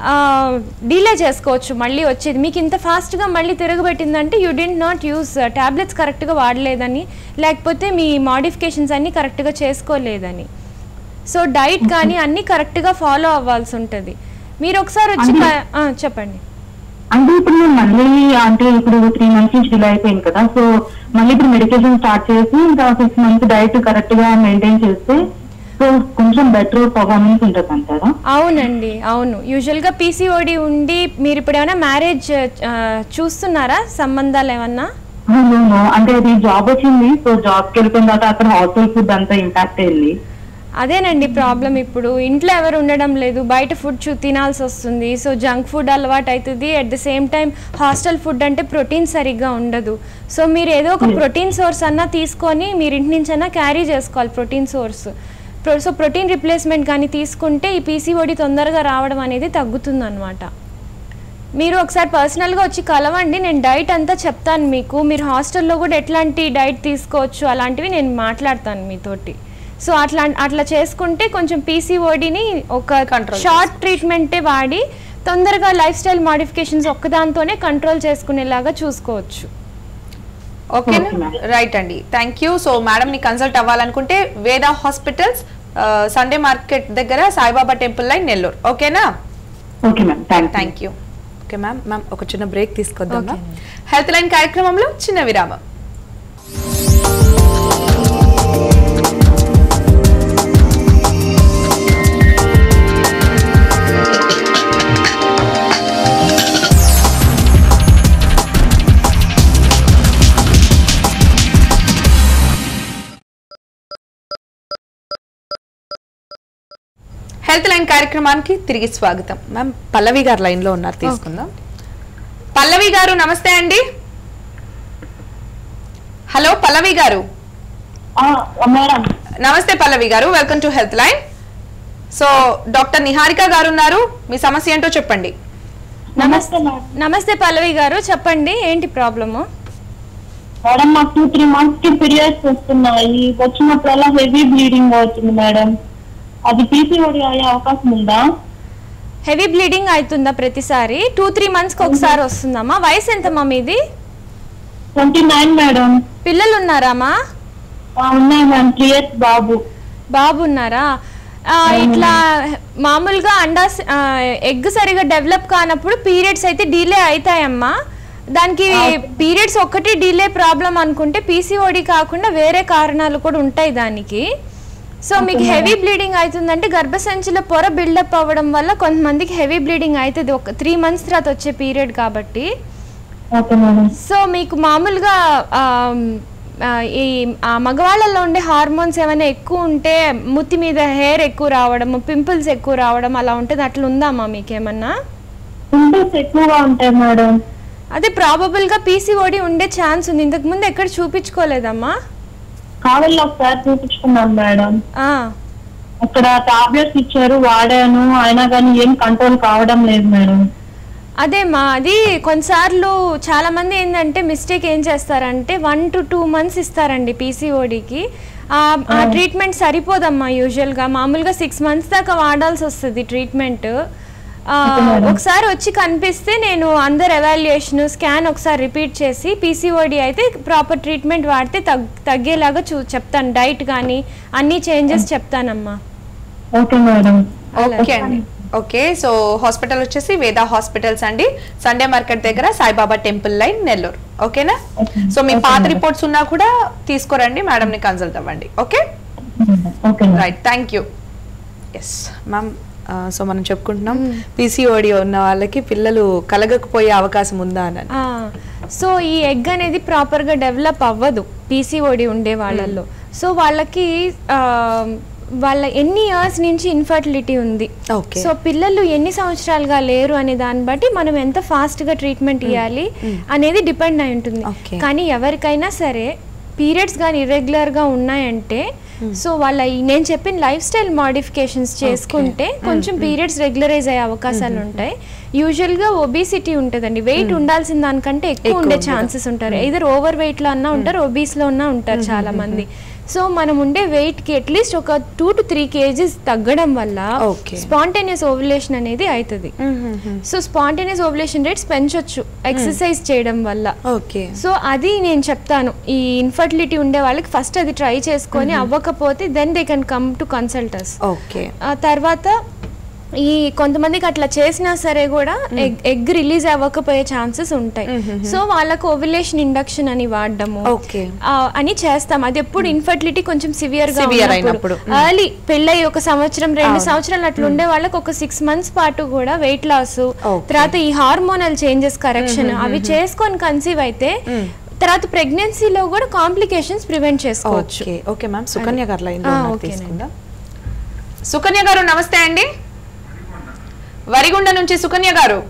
డీలే చేసుకోవచ్చు మళ్ళీ వచ్చేది మీకు ఇంత ఫాస్ట్గా మళ్ళీ తిరగబెట్టిందంటే you didn't not use tablets కరెక్ట్గా వాడలేదని లేకపోతే మీ మాడిఫికేషన్స్ అన్నీ కరెక్ట్గా చేసుకోలేదని సో డైట్ కానీ అన్నీ కరెక్ట్గా ఫాలో అవ్వాల్సి ఉంటుంది మీరు ఒకసారి వచ్చి క- ఆ, చెప్పండి
అంటే ఇప్పుడు నేను మళ్ళీ అంటే ఇప్పుడు త్రీ మంత్స్ నుంచి డిలే అయిపోయింది కదా సో మళ్ళీ ఇప్పుడు మెడికేషన్ స్టార్ట్ చేసి ఇంకా సిక్స్ మంత్స్ డైట్ కరెక్ట్ గా మెయింటైన్ చేస్తే సో కొంచెం బెటర్ పర్ఫార్మెన్స్ ఉంటుంది అంటారా
అవునండి అవును యూజువల్గా పీసీఓడి ఉండి మీరు ఇప్పుడు ఏమైనా మ్యారేజ్ చూస్తున్నారా సంబంధాలు ఏమన్నా
అవును అంటే అది జాబ్ వచ్చింది సో జాబ్కి వెళ్ళిపోయిన తర్వాత అక్కడ హాస్టల్ ఫుడ్ అంతా ఇంపాక్ట్ అయింది
అదేనండి ప్రాబ్లం ఇప్పుడు ఇంట్లో ఎవరు ఉండడం లేదు బయట ఫుడ్ చూ తినాల్సి వస్తుంది సో జంక్ ఫుడ్ అలవాటు అవుతుంది at the same time hostel food అంటే ప్రోటీన్ సరిగ్గా ఉండదు సో మీరు ఏదో ఒక ప్రోటీన్ సోర్స్ అన్నా తీసుకొని మీరు ఇంటి నుంచి అన్నా క్యారీ చేసుకోవాలి protein source so protein replacement కానీ తీసుకుంటే ఈ పీసీఓడి తొందరగా రావడం అనేది తగ్గుతుంది అనమాట మీరు ఒకసారి పర్సనల్గా వచ్చి కలవండి నేను డైట్ అంతా చెప్తాను మీకు మీరు హాస్టల్లో కూడా ఎట్లాంటి డైట్ తీసుకోవచ్చు అలాంటివి నేను మాట్లాడతాను మీతోటి సో అట్లా అట్లా చేసుకుంటే కొంచెం పీసీఓడిని ఒక
Control
షార్ట్ ట్రీట్మెంటే వాడి తొందరగా లైఫ్ స్టైల్ మాడిఫికేషన్స్ ఒక్కదాంతోనే కంట్రోల్ చేసుకునేలాగా చూసుకోవచ్చు
ఓకేనా
Okay, ma'am.
రైట్ అండి థ్యాంక్ యూ సో మేడం ని కన్సల్ట్ అవ్వాలనుకుంటే వేదా హాస్పిటల్స్ సండే మార్కెట్ దగ్గర సాయిబాబా టెంపుల్ లైన్ నెల్లూరు ఓకేనా
okay ma'am thank
thank you okay ma'am ma'am ఒక చిన్న బ్రేక్ తీసుకొద్దాం
Okay.
హెల్త్ లైన్ కార్యక్రమంలో చిన్న విరామం హెల్త్ లైన్ కార్యక్రమానికి తిరిగి స్వాగతం మ్యామ్ పల్లవి గారు లైన్ లో ఉన్నారు తీసుకుందాం పల్లవి గారు నమస్తే అండి హలో పల్లవి గారు
మేడం
నమస్తే పల్లవి గారు welcome to health line so doctor Niharika గారు ఉన్నారు మీ సమస్య ఏంటో చెప్పండి
నమస్తే మేడం
నమస్తే పల్లవి గారు చెప్పండి ఏంటి ప్రాబ్లము
మేడం మాకు టూ త్రీ మంత్స్ కి పీరియడ్స్ వస్తున్నాయి వచ్చినప్పుడల్లా హెవీ బ్లీడింగ్ అవుతుంది మేడం అది పీసీఓడి అయ్యే అవకాశం ఉందా
హెవీ బ్లీడింగ్ అవుతుందా ప్రతిసారి టూ త్రీ మంత్స్కి ఒకసారి వస్తుందమ్మా వయసు ఎంతమ్మా మీది
ట్వంటీ నైన్ మేడం
పిల్లలు ఉన్నారామా
ఆ, ఉన్నాయి మేడం త్రీ ఇయర్స్ బాబు
బాబు ఉన్నారా ఆ, ఇట్లా మామూలుగా అండా ఎగ్ సరిగా డెవలప్ కానప్పుడు పీరియడ్స్ అయితే డిలే అవుతాయమ్మా దానికి పీరియడ్స్ ఒక్కటి డిలే ప్రాబ్లం అనుకుంటే పీసీఓడి కాకుండా వేరే కారణాలు కూడా ఉంటాయి దానికి సో మీకు హెవీ బ్లీడింగ్ అవుతుందంటే గర్భసంచిలో పొర బిల్డప్ అవ్వడం వల్ల కొంతమందికి హెవీ బ్లీడింగ్ అవుతుంది ఒక త్రీ మంత్స్ తర్వాత వచ్చే పీరియడ్ కాబట్టి
ఓకే మేడం
సో మీకు మామూలుగా ఆమ్, ఆ, ఈ ఆ మగవాళ్ళలో ఉండే హార్మోన్స్ ఏమైనా ఎక్కువ ఉంటే ముత్తి మీద హెయిర్ ఎక్కువ రావడం పింపుల్స్ ఎక్కువ రావడం అలా ఉంటుంది అట్లా ఉందామా మీకేమన్నా
పింపుల్స్ ఎక్కువగా ఉంటాయి మేడం
అదే ప్రాబబుల్గా పీసీఓడి ఉండే ఛాన్స్ ఉంది ఇంతకు ముందు ఎక్కడ చూపించుకోలేదమ్మా
కావల్లో ఒకసారి చూపించుకున్నాను మేడం
ఆ,
అక్కడ టాబ్లెట్స్ ఇచ్చారు వాడాను అయినా కానీ ఏం కంట్రోల్ కావడం లేదు మేడం
అదే మా అది కొన్నిసార్లు చాలా మంది ఏంటంటే మిస్టేక్ ఏం చేస్తారంటే వన్ టు టూ మంత్స్ ఇస్తారండి పీసీఓడికి ఆ ట్రీట్మెంట్ సరిపోదమ్మా యూజువల్గా మామూలుగా సిక్స్ మంత్స్ దాకా వాడాల్సి వస్తుంది ట్రీట్మెంట్ ఒకసారి వచ్చి కనిపిస్తే నేను అందరు ఎవాల్యుయేషన్ స్కాన్ ఒకసారి రిపీట్ చేసి పీసీఓడి అయితే ప్రాపర్ ట్రీట్మెంట్ వాడితే తగ్ తగ్గేలాగా చూ చెప్తాను డైట్ కానీ అన్ని చేంజెస్ చెప్తానమ్మా
ఓకే మేడం
ఓకే అండి ఓకే సో హాస్పిటల్ వచ్చేసి వేద హాస్పిటల్స్ అండి సండే మార్కెట్ దగ్గర సాయిబాబా టెంపుల్ లైన్ నెల్లూరు ఓకేనా సో మీ పాత రిపోర్ట్స్ ఉన్నా కూడా తీసుకోరండి మేడం ని కన్సల్ట్ అవ్వండి okay
okay madam
right thank you yes ma'am so మనం చెప్పుకుంటున్నాం పీసీఓడి ఉన్న వాళ్ళకి పిల్లలు కలగకపోయే అవకాశం ఉందా అని
ఆ, సో ఈ ఎగ్ అనేది ప్రాపర్గా డెవలప్ అవ్వదు పీసీఓడి ఉండే వాళ్ళల్లో సో వాళ్ళకి ఆ, వాళ్ళ ఎన్ని ఇయర్స్ నుంచి ఇన్ఫర్టిలిటీ ఉంది
ఓకే
సో పిల్లలు ఎన్ని సంవత్సరాలుగా లేరు అనే దాన్ని బట్టి మనం ఎంత ఫాస్ట్గా ట్రీట్మెంట్ ఇవ్వాలి అనేది డిపెండ్ అయి ఉంటుంది
Okay.
కానీ ఎవరికైనా సరే పీరియడ్స్ కానీ ఇర్రెగ్యులర్గా ఉన్నాయంటే సో వాళ్ళ ఈ నేను చెప్పిన లైఫ్ స్టైల్ మాడిఫికేషన్స్ చేసుకుంటే కొంచెం పీరియడ్స్ రెగ్యులరైజ్ అయ్యే అవకాశాలు ఉంటాయి యూజువల్గా ఒబిసిటీ ఉంటుందండి వెయిట్ ఉండాల్సిన దానికంటే ఎక్కువ ఉండే ఛాన్సెస్ ఉంటారు ఇదర్ ఓవర్ వెయిట్లో అన్నా ఉంటారు ఒబీస్లో ఉన్నా ఉంటారు చాలా మంది సో మనం ఉండే వెయిట్కి అట్లీస్ట్ ఒక టూ టు త్రీ కేజీస్ తగ్గడం వల్ల
Okay.
స్పాంటేనియస్ ఓవులేషన్ అనేది అవుతుంది సో స్పాంటేనియస్ ఓవులేషన్ రేట్స్ పెంచొచ్చు ఎక్సర్సైజ్ చేయడం వల్ల
ఓకే
సో అది నేను చెప్తాను ఈ ఇన్ఫర్టిలిటీ ఉండే వాళ్ళకి ఫస్ట్ అది ట్రై చేసుకొని అవ్వకపోతే then they can come to consulters
okay
ఆ తర్వాత ఈ కొంతమందికి అట్లా చేసినా సరే కూడా ఎగ్ ఎగ్ రిలీజ్ అవ్వకపోయే ఛాన్సెస్ ఉంటాయి సో వాళ్ళకు ఓవిలేషన్ ఇండక్షన్ అని వాడడము
ఓకే
ఆ, అని చేస్తాం అది ఎప్పుడు ఇన్ఫర్టిలిటీ కొంచెం సివియర్ గా
Severe
ఉన్నప్పుడు
అయినప్పుడు.
ఎర్లీ పెళ్ళై ఒక సంవత్సరం రెండు
అవును.
సంవత్సరాలు అట్లా ఉండే వాళ్ళకి ఒక సిక్స్ మంత్స్ పాటు కూడా వెయిట్ లాస్
Okay.
తర్వాత ఈ హార్మోనల్ చేంజెస్ కరెక్షన్ అవి చేసుకొని కన్సీవ్ అయితే తర్వాత ప్రెగ్నెన్సీలో కూడా కాంప్లికేషన్స్ ప్రివెంట్ చేసుకోవచ్చు
ఓకే ఓకే మ్యామ్ సుకన్య గారు లైన్
ఆ,
లో
ఓకేనండి.
తీసుకుందాం సుకన్య గారు నమస్తే అండి వరిగుండ నుంచి సుకన్య గారు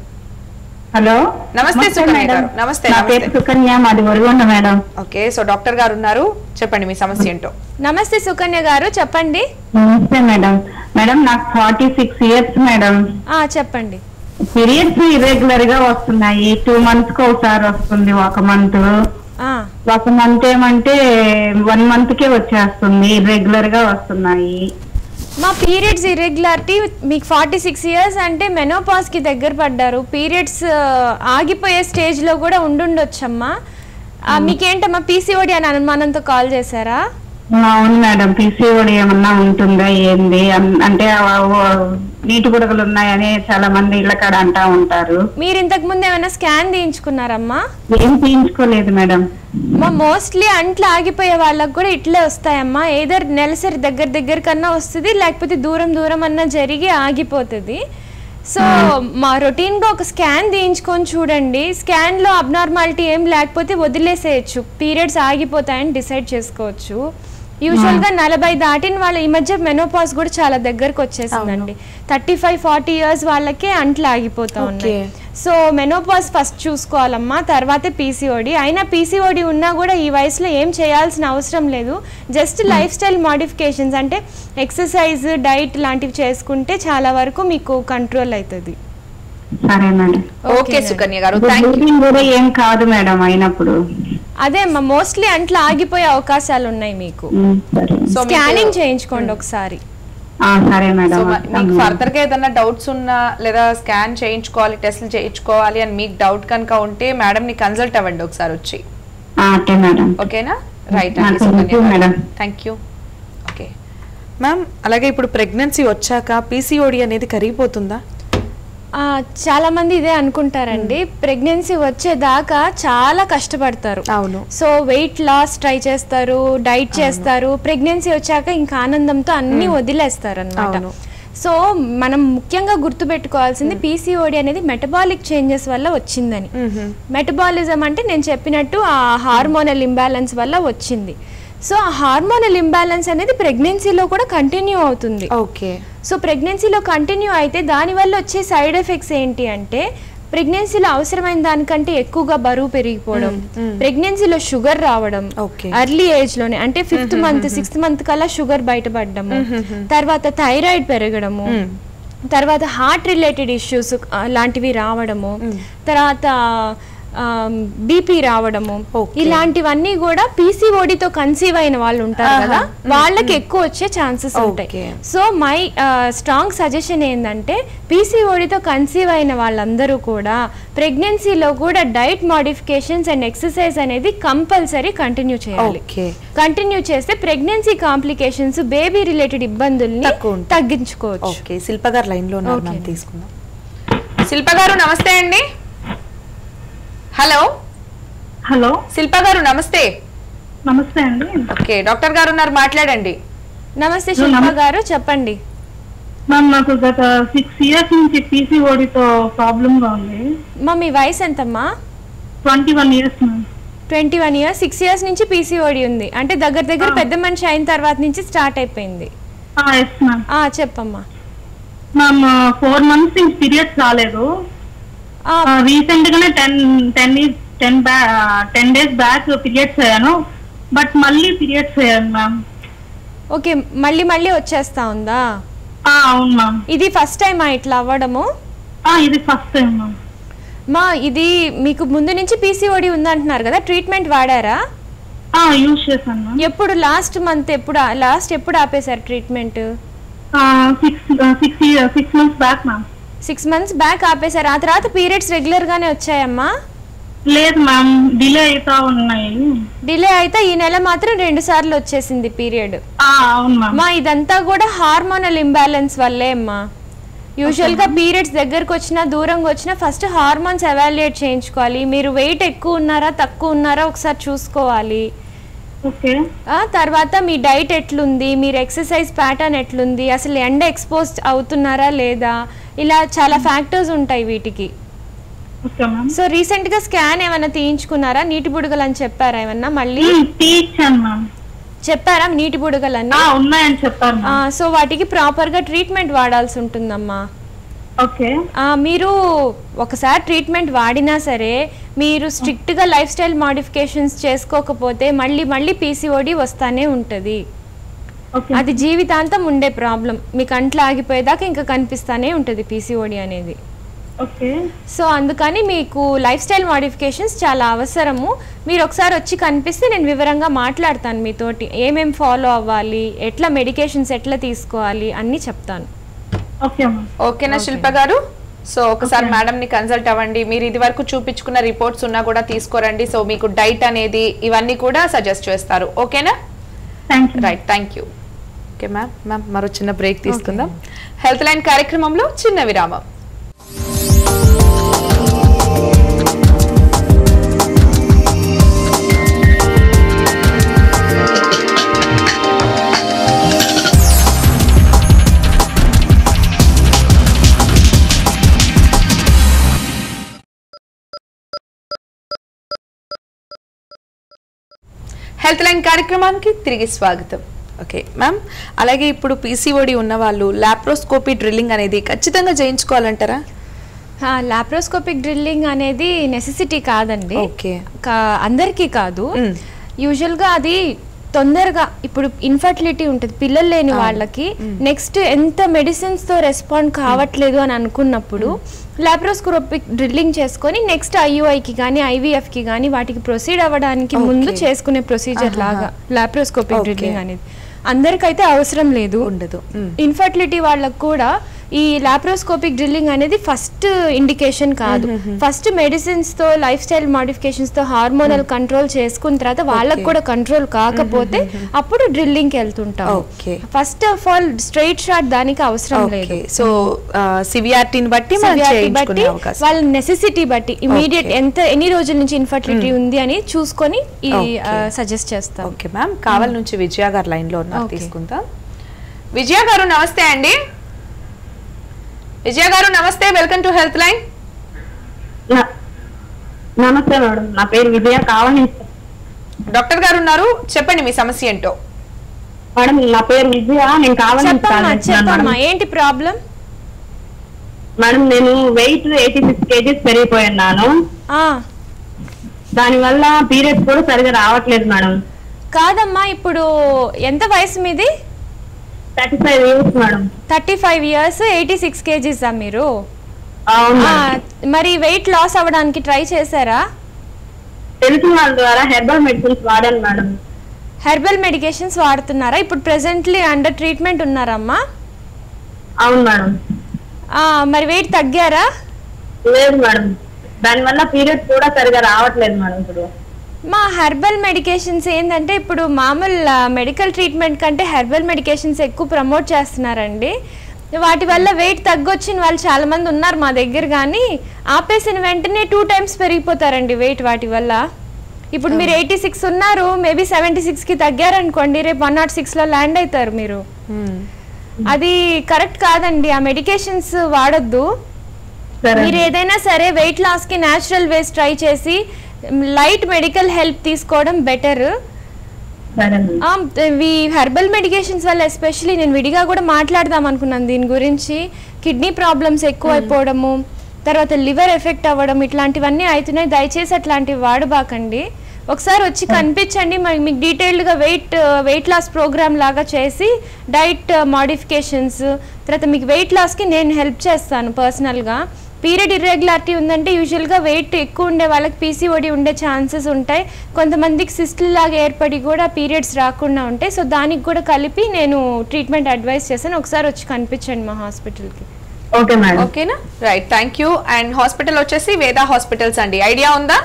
హలో
నమస్తే సుకన్య
మేడం.
గారు. నమస్తే,
నా
నమస్తే.
పేరు సుకన్య మాది Origonda madam
okay so doctor గారు ఉన్నారు చెప్పండి మీ సమస్య ఏంటో
నమస్తే సుకన్య గారు చెప్పండి
నమస్తే మేడం మేడం నాకు ఫార్టీ సిక్స్ ఇయర్స్ మేడం
ఆ చెప్పండి
పీరియడ్స్ ఇర్రెగ్యులర్ గా వస్తున్నాయి టూ మంత్స్ కి ఒకసారి వస్తుంది ఒక మంత్
ఆ
ఒక మంత్ ఏమంటే వన్ మంత్ కే వచ్చేస్తుంది ఇర్రెగ్యులర్ గా వస్తున్నాయి
మా పీరియడ్స్ ఇర్రెగ్యులారిటీ మీకు ఫార్టీ సిక్స్ ఇయర్స్ అంటే మెనోపాస్కి దగ్గర పడ్డారు పీరియడ్స్ ఆగిపోయే స్టేజ్లో కూడా ఉండుండొచ్చమ్మా ఆ, మీకేంటమ్మా పీసీఓడి అని అనుమానంతో కాల్ చేశారా
అవును మేడం పీసీఓడి ఏమన్నా ఉంటుందా ఏంది అన్- అంటే ఆ- ఆ- నీటి గుడగలు ఉన్నాయని చాలా మంది ఇళ్ళ కాడ అంటా ఉంటారు
మీరు ఇంతకు ముందు ఏమైనా స్కాన్ తీయించుకున్నారమ్మా
ఏం తీయించుకోలేదు మేడం
మా మోస్ట్లీ అంట్లు ఆగిపోయే వాళ్ళకి కూడా ఇట్లే వస్తాయమ్మా ఏదర్ నెలసరి దగ్గర దగ్గర కన్నా వస్తుంది లేకపోతే దూరం దూరం అన్నా జరిగి ఆగిపోతుంది సో మా రొటీన్గా ఒక స్కాన్ తీయించుకొని చూడండి స్కాన్లో అబ్నార్మాలిటీ ఏం లేకపోతే వదిలేసేయచ్చు పీరియడ్స్ ఆగిపోతాయని డిసైడ్ చేసుకోవచ్చు యూజువల్గా నలభై దాటిన వాళ్ళ ఈ మధ్య మెనోపాస్ కూడా చాలా దగ్గరకు వచ్చేసిందండి థర్టీ ఫైవ్ ఫార్టీ ఇయర్స్ వాళ్ళకే అంట్లు ఆగిపోతా ఉన్నాయి
Okay.
సో మెనోపాస్ ఫస్ట్ చూసుకోవాలమ్మా తర్వాతే పీసీఓడి అయినా పీసీఓడి ఉన్నా కూడా ఈ వయసులో ఏం చేయాల్సిన అవసరం లేదు జస్ట్ లైఫ్ స్టైల్ మాడిఫికేషన్స్ అంటే ఎక్సర్సైజ్ డైట్ లాంటివి చేసుకుంటే చాలా వరకు మీకు కంట్రోల్ అవుతుంది
సరే మేడం
ఓకే సుకన్య గారు థ్యాంక్ యూ
బ్లీడింగ్ కూడా ఏం కాదు మేడం అయినప్పుడు
అదే అమ్మా మోస్ట్లీ అంట్లో ఆగిపోయే అవకాశాలు ఉన్నాయి మీకు
ఉమ్, సరే
సో మీకు-
స్కానింగ్ చేయించుకోండి ఒకసారి
ఆ, సరే మేడం
సో మ-
వస్తాం
మీకు
మేడం.
ఫర్దర్ గా ఏదైనా డౌట్స్ ఉన్నా లేదా స్కాన్ చేయించుకోవాలి టెస్ట్లు చేయించుకోవాలి అని మీకు డౌట్ కనుక ఉంటే మేడం ని కన్సల్ట్ అవ్వండి ఒకసారి వచ్చి
ఆ, ఓకే మేడం
ఓకేనా రైట్
ఆ,
అండి
thank you, madam.
Thank you okay ma'am అలాగే ఇప్పుడు ప్రెగ్నెన్సీ వచ్చాక పీసీఓడి అనేది కరిగిపోతుందా
ఆ, చాలా మంది ఇదే అనుకుంటారండి ప్రెగ్నెన్సీ వచ్చేదాకా చాలా కష్టపడతారు
అవును
సో వెయిట్ లాస్ ట్రై చేస్తారు డైట్ చేస్తారు ప్రెగ్నెన్సీ వచ్చాక ఇంకా ఆనందంతో అన్ని వదిలేస్తారు అనమాట
అవును.
సో మనం ముఖ్యంగా గుర్తుపెట్టుకోవాల్సింది పీసీఓడి అనేది మెటబాలిక్ చేంజెస్ వల్ల వచ్చిందని మెటబాలిజం అంటే నేను చెప్పినట్టు ఆ హార్మోనల్ ఇంబ్యాలెన్స్ వల్ల వచ్చింది సో ఆ హార్మోనల్ ఇంబ్యాలెన్స్ అనేది ప్రెగ్నెన్సీలో కూడా కంటిన్యూ అవుతుంది
ఓకే
సో ప్రెగ్నెన్సీలో కంటిన్యూ అయితే దానివల్ల వచ్చే సైడ్ ఎఫెక్ట్స్ ఏంటి అంటే ప్రెగ్నెన్సీలో అవసరమైన దానికంటే ఎక్కువగా బరువు పెరిగిపోవడం ప్రెగ్నెన్సీలో షుగర్ రావడం
Okay.
అర్లీ ఏజ్ లోనే అంటే ఫిఫ్త్ మంత్ సిక్స్త్ మంత్ కల్లా షుగర్ బయటపడడము తర్వాత థైరాయిడ్ పెరగడము తర్వాత హార్ట్ రిలేటెడ్ ఇష్యూస్ లాంటివి రావడము తర్వాత బీపీ రావడము
Okay.
ఇలాంటివన్నీ కూడా పీసీఓడితో కన్సీవ్ అయిన వాళ్ళు ఉంటారు కదా వాళ్ళకి ఎక్కువ వచ్చే ఛాన్సెస్ ఉంటాయి
Okay.
So my strong suggestion ఏంటంటే పీసీఓడితో కన్సీవ్ అయిన వాళ్ళందరూ కూడా ప్రెగ్నెన్సీలో కూడా డైట్ మాడిఫికేషన్స్ అండ్ ఎక్సర్సైజ్ అనేది కంపల్సరీ కంటిన్యూ చేయాలి
ఓకే
కంటిన్యూ చేస్తే ప్రెగ్నెన్సీ కాంప్లికేషన్స్ బేబీ రిలేటెడ్ ఇబ్బందుల్ని
తక్కువ ఉంటాయి.
తగ్గించుకోవచ్చు
ఓకే శిల్ప గారు లైన్ లో ఉన్నారు
Okay.
మ్యామ్ తీసుకుందాం శిల్ప గారు నమస్తే అండి హలో
హలో
శిల్ప గారు నమస్తే
నమస్తే అండి
ఓకే డాక్టర్ గారు ఉన్నారు మాట్లాడండి
నమస్తే శిల్ప
నమస్తే.
గారు చెప్పండి
మ్యామ్ నాకు గత సిక్స్ ఇయర్స్ నుంచి పీసీఓడితో ప్రాబ్లమ్ గా ఉంది
మా మీ వయసు ఎంతమ్మా
twenty one years ma'am
twenty one years six years నుంచి పీసీఓడి ఉంది అంటే దగ్గర దగ్గర పెద్ద మనిషి అయిన తర్వాత నుంచి స్టార్ట్ అయిపోయింది
ఎస్ మ్యామ్
ఆ చెప్పమ్మా
మ్యామ్ ఫోర్ మంత్స్ నుంచి పీరియడ్స్ రాలేదు
ఆ,
రీసెంట్ గానే టెన్ టెన్ టెన్ బ్యా టెన్ డేస్ బ్యాక్ పీరియడ్స్ అయ్యాను బట్ మళ్ళీ పీరియడ్స్ అయ్యాను మ్యామ్
ఓకే మళ్ళీ మళ్ళీ వచ్చేస్తా ఉందా
అవును మ్యామ్
ఇది ఫస్ట్ టైం ఇట్లా అవ్వడము
ఇది ఫస్ట్ టైం మ్యామ్
మా ఇది మీకు ముందు నుంచి పీసీఓడి ఉందంటున్నారు కదా ట్రీట్మెంట్ వాడారా
యూజ్ చేశాను మ్యామ్
ఎప్పుడు లాస్ట్ మంత్ ఎప్పుడు లాస్ట్ ఎప్పుడు ఆపేశారు treatment
six six six months back ma'am
six months back ఆపేశారు ఆ తర్వాత పీరియడ్స్ రెగ్యులర్ గానే వచ్చాయమ్మా
లేదు మ్యామ్ డిలే అవుతా ఉన్నాయి
డిలే అయితే ఈ నెల మాత్రం రెండు సార్లు వచ్చేసింది పీరియడ్
ఆ, అవును మ్యామ్
అమ్మా ఇదంతా కూడా హార్మోనల్ ఇంబ్యాలెన్స్ వల్లే అమ్మా యూజువల్ గా పీరియడ్స్ దగ్గరకు వచ్చినా దూరంగా వచ్చినా ఫస్ట్ హార్మోన్స్ ఎవాల్యుయేట్ చేయించుకోవాలి మీరు వెయిట్ ఎక్కువ ఉన్నారా తక్కువ ఉన్నారా ఒకసారి చూసుకోవాలి
ఓకే
ఆ తర్వాత మీ డైట్ ఎట్లుంది మీరు ఎక్సర్సైజ్ ప్యాటర్న్ ఎట్లుంది అసలు ఎండ ఎక్స్పోజ్ అవుతున్నారా లేదా ఇలా చాలా ఫ్యాక్టర్స్ ఉంటాయి వీటికి
ఓకే మ్యామ్
సో రీసెంట్ గా స్కాన్ ఏమైనా తీయించుకున్నారా నీటి బుడగలు అని చెప్పారా ఏమన్నా మళ్ళీ
టీ ఇచ్చాను మ్యామ్
చెప్పారా నీటి బుడగలని
ఆ, ఉన్నాయని చెప్పారు
ఆ,
మ్యామ్
సో వాటికి ప్రాపర్ గా ట్రీట్మెంట్ వాడాల్సి ఉంటుందమ్మా
ఓకే
ఆ, మీరు ఒకసారి ట్రీట్మెంట్ వాడినా సరే మీరు స్ట్రిక్ట్ గా లైఫ్ స్టైల్ మాడిఫికేషన్స్ చేసుకోకపోతే మళ్ళీ మళ్ళీ పీసీఓడి వస్తానే ఉంటుంది
ఓకే
అది జీవితాంతం ఉండే ప్రాబ్లం మీకు అంట్లో ఆగిపోయేదాకా ఇంకా కనిపిస్తానే ఉంటుంది పీసీఓడి అనేది
ఓకే
సో అందుకని మీకు లైఫ్ స్టైల్ మాడిఫికేషన్స్ చాలా అవసరము మీరు ఒకసారి వచ్చి కనిపిస్తే నేను వివరంగా మాట్లాడతాను మీతోటి ఏమేం ఫాలో అవ్వాలి ఎట్లా మెడికేషన్స్ ఎట్లా తీసుకోవాలి అన్నీ చెప్తాను
ఓకే మ్యామ్
ఓకేనా శిల్ప గారు సో ఒకసారి మేడం ని కన్సల్ట్ అవ్వండి మీరు ఇది వరకు చూపించుకున్న రిపోర్ట్స్ ఉన్నా కూడా తీసుకోరండి సో మీకు డైట్ అనేది ఇవన్నీ కూడా సజెస్ట్ చేస్తారు ఓకేనా
thank you
right thank you okay ma'am ma'am మరో చిన్న బ్రేక్ తీసుకుందాం హెల్త్ లైన్ కార్యక్రమంలో చిన్న విరామం హెల్త్ లైన్ కార్యక్రమానికి తిరిగి స్వాగతం ఓకే మ్యామ్ అలాగే ఇప్పుడు పీసీఓడి ఉన్న వాళ్ళు లాప్రోస్కోపీ డ్రిల్లింగ్ అనేది ఖచ్చితంగా చేయించుకోవాలంటారా
లాప్రోస్కోపిక్ డ్రిల్లింగ్ అనేది నెసెసిటీ కాదండి
ఓకే
కా- అందరికీ కాదు
మ్.
యూజువల్గా అది తొందరగా ఇప్పుడు ఇన్ఫర్టిలిటీ ఉంటుంది పిల్లలు లేని వాళ్ళకి నెక్స్ట్ ఎంత మెడిసిన్స్ తో రెస్పాండ్ కావట్లేదు అని అనుకున్నప్పుడు లాప్రోస్కోపిక్ డ్రిల్లింగ్ చేసుకొని నెక్స్ట్ ఐయుఐకి కానీ ఐవీఎఫ్ కి కానీ వాటికి ప్రొసీడ్ అవ్వడానికి ముందు
Okay.
చేసుకునే ప్రొసీజర్ లాగా లాప్రోస్కోపిక్
Okay.
డ్రిల్లింగ్ అనేది అందరికైతే అవసరం లేదు
ఉండదు మ్.
ఇన్ఫర్టిలిటీ వాళ్ళకు కూడా ఈ లాప్రోస్కోపిక్ డ్రిల్లింగ్ అనేది ఫస్ట్ ఇండికేషన్ కాదు ఫస్ట్ మెడిసిన్స్ తో లైఫ్ స్టైల్ మాడిఫికేషన్స్ తో హార్మోనల్ కంట్రోల్ చేసుకున్న తర్వాత వాళ్ళకి కూడా కంట్రోల్ కాకపోతే అప్పుడు డ్రిల్లింగ్ కి వెళ్తుంటాం
Okay.
First of all straight shot దానికి అవసరం లేదు
ఓకే సో సివియారిటీని బట్టి మనం
Severity బట్టి
చేయించుకునే అవకాశం
వాళ్ళ నెసెసిటీ బట్టి ఇమీడియట్
Okay.
ఎంత ఎన్ని రోజుల నుంచి ఇన్ఫర్టిలిటీ ఉంది అని చూసుకొని ఈ
Okay.
సజెస్ట్ చేస్తాం
ఓకే మ్యామ్ కావాలి నుంచి విజయ గారు లైన్ లో ఉన్నారు
Okay.
తీసుకుందాం విజయ గారు నమస్తే అండి విజయ గారు నమస్తే వెల్కమ్ టు హెల్త్ లైన్
న- నమస్తే మేడం నా పేరు విజయ కావాలి
డాక్టర్ గారు ఉన్నారు చెప్పండి మీ సమస్య ఏంటో
మేడం నా పేరు విజయ నేను కావాలి
చెప్పమ్మా చెప్పమ్మా ఏంటి ప్రాబ్లం
మేడం నేను వెయిట్ ఎయిటీ సిక్స్ కేజీస్ పెరిగిపోయినాను దానివల్ల పీరియడ్స్ కూడా సరిగా రావట్లేదు మేడం
కాదమ్మా ఇప్పుడు ఎంత వయసు మీది
thirty five years madam
thirty five years eighty six కేజీసా మీరు
అవును
ఆ,
మేడం.
మరి వెయిట్ లాస్ అవ్వడానికి ట్రై చేశారా
తెలిసిన వాళ్ళ ద్వారా హెర్బల్ మెడిసిన్స్ వాడాను మేడం
హెర్బల్ మెడికేషన్స్ వాడుతున్నారా ఇప్పుడు ప్రెసెంట్లీ అండర్ ట్రీట్మెంట్ ఉన్నారమ్మా
అవును మేడం
ఆ, మరి వెయిట్ తగ్గారా
లేదు మేడం దానివల్ల పీరియడ్స్ కూడా సరిగా రావట్లేదు మేడం ఇప్పుడు
మా హెర్బల్ మెడికేషన్స్ ఏంటంటే ఇప్పుడు మామూలు మెడికల్ ట్రీట్మెంట్ కంటే హెర్బల్ మెడికేషన్స్ ఎక్కువ ప్రమోట్ చేస్తున్నారండి వాటి వల్ల వెయిట్ తగ్గొచ్చిన వాళ్ళు చాలా మంది ఉన్నారు మా దగ్గర కానీ ఆపేసిన వెంటనే టూ టైమ్స్ పెరిగిపోతారండి వెయిట్ వాటి వల్ల ఇప్పుడు మీరు ఎయిటీ సిక్స్ ఉన్నారు మేబీ సెవెంటీ సిక్స్కి తగ్గారనుకోండి రేపు వన్ నాట్ సిక్స్లో ల్యాండ్ అవుతారు మీరు అది కరెక్ట్ కాదండి ఆ మెడికేషన్స్ వాడొద్దు
సరే
మీరు ఏదైనా సరే వెయిట్ లాస్ కి న్యాచురల్ వేస్ ట్రై చేసి లైట్ మెడికల్ హెల్ప్ తీసుకోవడం బెటర్
సరే మేడం
ఈ హెర్బల్ మెడికేషన్స్ వల్ల ఎస్పెషలీ నేను విడిగా కూడా మాట్లాడదాం అనుకున్నాను దీని గురించి కిడ్నీ ప్రాబ్లమ్స్ ఎక్కువ అయిపోవడము తర్వాత లివర్ ఎఫెక్ట్ అవ్వడం ఇట్లాంటివన్నీ అవుతున్నాయి దయచేసి అట్లాంటివి వాడబాకండి ఒకసారి వచ్చి కనిపించండి మరి మీకు డీటెయిల్డ్గా వెయిట్ వెయిట్ లాస్ ప్రోగ్రామ్ లాగా చేసి డైట్ మాడిఫికేషన్స్ తర్వాత మీకు వెయిట్ లాస్కి నేను హెల్ప్ చేస్తాను పర్సనల్గా పీరియడ్ ఇర్రెగ్యులారిటీ ఉందంటే యూజువల్గా వెయిట్ ఎక్కువ ఉండే వాళ్ళకి పీసీఓడి ఉండే ఛాన్సెస్ ఉంటాయి కొంతమందికి సిస్టులు లాగా ఏర్పడి కూడా పీరియడ్స్ రాకుండా ఉంటాయి సో దానికి కూడా కలిపి నేను ట్రీట్మెంట్ అడ్వైస్ చేశాను ఒకసారి వచ్చి కనిపించండి మా హాస్పిటల్కి
ఓకే మేడం
ఓకేనా right thank you and hospital వచ్చేసి వేదా హాస్పిటల్స్ అండి ఐడియా ఉందా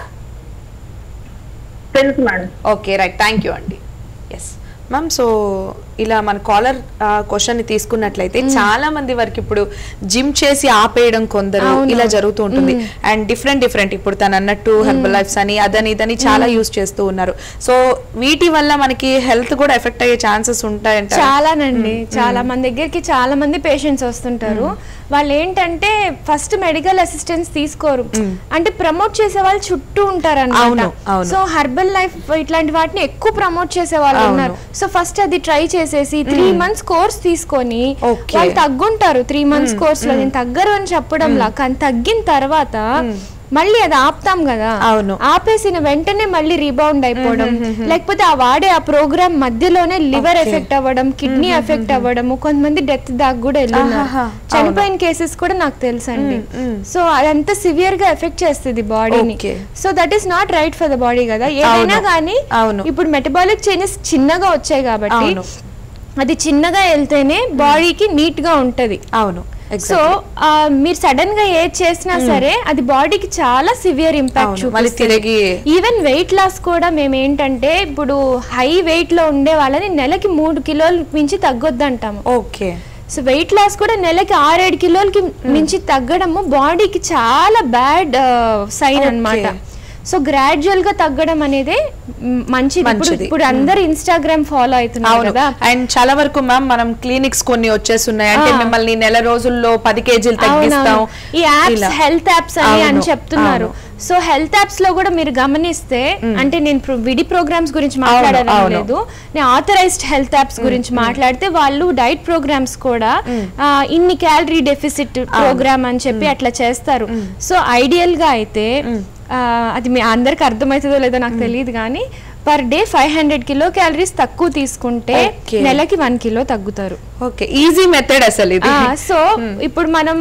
తెలుసు madam
okay right thank you అండి ఎస్ మ్యామ్ సో ఇలా మన కాలర్ క్వశ్చన్ ని తీసుకున్నట్లయితే చాలా మంది వరకు ఇప్పుడు జిమ్ చేసి ఆపేయడం కొందరు
అవును.
ఇలా జరుగుతూ ఉంటుంది అండ్ డిఫరెంట్ డిఫరెంట్ ఇప్పుడు తను అన్నట్టు హెర్బల్ లైఫ్స్ అని అదని ఇదని చాలా యూస్ చేస్తూ ఉన్నారు సో వీటి వల్ల మనకి హెల్త్ కూడా ఎఫెక్ట్ అయ్యే ఛాన్సెస్ ఉంటాయంట
చాలానండి చాలా మన దగ్గరికి చాలా మంది పేషెంట్స్ వస్తుంటారు వాళ్ళు ఏంటంటే ఫస్ట్ మెడికల్ అసిస్టెన్స్ తీసుకోరు అంటే ప్రమోట్ చేసే వాళ్ళు చుట్టూ ఉంటారు
అవును,
అనమాట
అవును.
సో హర్బల్ లైఫ్ ఇట్లాంటి వాటిని ఎక్కువ ప్రమోట్ చేసే వాళ్ళు
అవును.
ఉన్నారు సో ఫస్ట్ అది ట్రై చేసేసి త్రీ మంత్స్ కోర్స్ తీసుకొని
Okay.
వాళ్ళు తగ్గుంటారు త్రీ మంత్స్ కోర్స్ లో నేను తగ్గరు అని చెప్పడంలా కానీ తగ్గిన తర్వాత మళ్ళీ అది ఆపుతాం కదా
అవును.
ఆపేసిన వెంటనే మళ్ళీ రీబౌండ్ అయిపోవడం లేకపోతే ఆ వాడే ఆ ప్రోగ్రామ్ మధ్యలోనే లివర్
Okay.
ఎఫెక్ట్ అవ్వడం కిడ్నీ ఎఫెక్ట్ అవ్వడము కొంతమంది డెత్ దాకా కూడా వెళ్ళున్నారు
ఆహాహా.
చనిపోయిన కేసెస్ కూడా నాకు తెలుసు అండి
మ్మ్, మ్మ్.
సో అదంతా సివియర్ గా ఎఫెక్ట్ చేస్తుంది బాడీని
Okay.
So that is not right for the body కదా ఏదైనా
అవును.
కానీ
అవును.
ఇప్పుడు మెటబాలిక్ చేంజెస్ చిన్నగా వచ్చాయి కాబట్టి
అవును.
అది చిన్నగా వెళ్తేనే బాడీకి నీట్ గా ఉంటది
అవును
సో ఆ, మీరు సడన్ గా ఏది చేసినా సరే అది బాడీకి చాలా సివియర్ ఇంపాక్ట్
అవును. మళ్ళీ తిరిగి
ఈవెన్ వెయిట్ లాస్ కూడా మేము ఏంటంటే ఇప్పుడు హై వెయిట్ లో ఉండే వాళ్ళని నెలకి మూడు కిలోలు మించి తగ్గొద్దు అంటాము
ఓకే
సో వెయిట్ లాస్ కూడా నెలకి ఆరేడు కిలోలకి మించి తగ్గడము బాడీకి చాలా బ్యాడ్ సైన్
Okay.
అన్నమాట సో గ్రాడ్యువల్ గా తగ్గడం అనేది మ్, మంచిది ఇప్పుడు
మంచిది.
ఇప్పుడు అందరు ఇన్స్టాగ్రామ్ ఫాలో అవుతున్నారు
అవును
కదా
అండ్ చాలా వరకు మ్యామ్ మనం క్లినిక్స్ కొన్ని వచ్చేస్తున్నాయి అంటే
ఆ.
మిమ్మల్ని నెల రోజుల్లో పది కేజీలు తగ్గిస్తాం
అవునవును. ఈ యాప్స్
ఇలా.
హెల్త్ యాప్స్ అని అని
అవును,
చెప్తున్నారు
అవును.
సో హెల్త్ యాప్స్ లో కూడా మీరు గమనిస్తే అంటే నేను ఇప్పుడు విడి ప్రోగ్రామ్స్ గురించి
అవును,
మాట్లాడడం
అవును.
లేదు నేను ఆథరైజ్డ్ హెల్త్ యాప్స్ గురించి మాట్లాడితే వాళ్ళు డైట్ ప్రోగ్రామ్స్ కూడా ఆ, ఇన్ని క్యాలరీ డెఫిసిట్ ప్రోగ్రామ్ అని చెప్పి అట్లా చేస్తారు సో ఐడియల్ గా అయితే ఆ, అది మీ అందరికి అర్థమవుతుందో లేదో నాకు తెలియదు కానీ per day five hundred kilo calories తక్కువ తీసుకుంటే
Okay.
నెలకి వన్ కిలో తగ్గుతారు
ఓకే ఈజీ మెథడ్ అసలు ఇది
ఆ, సో ఇప్పుడు మనం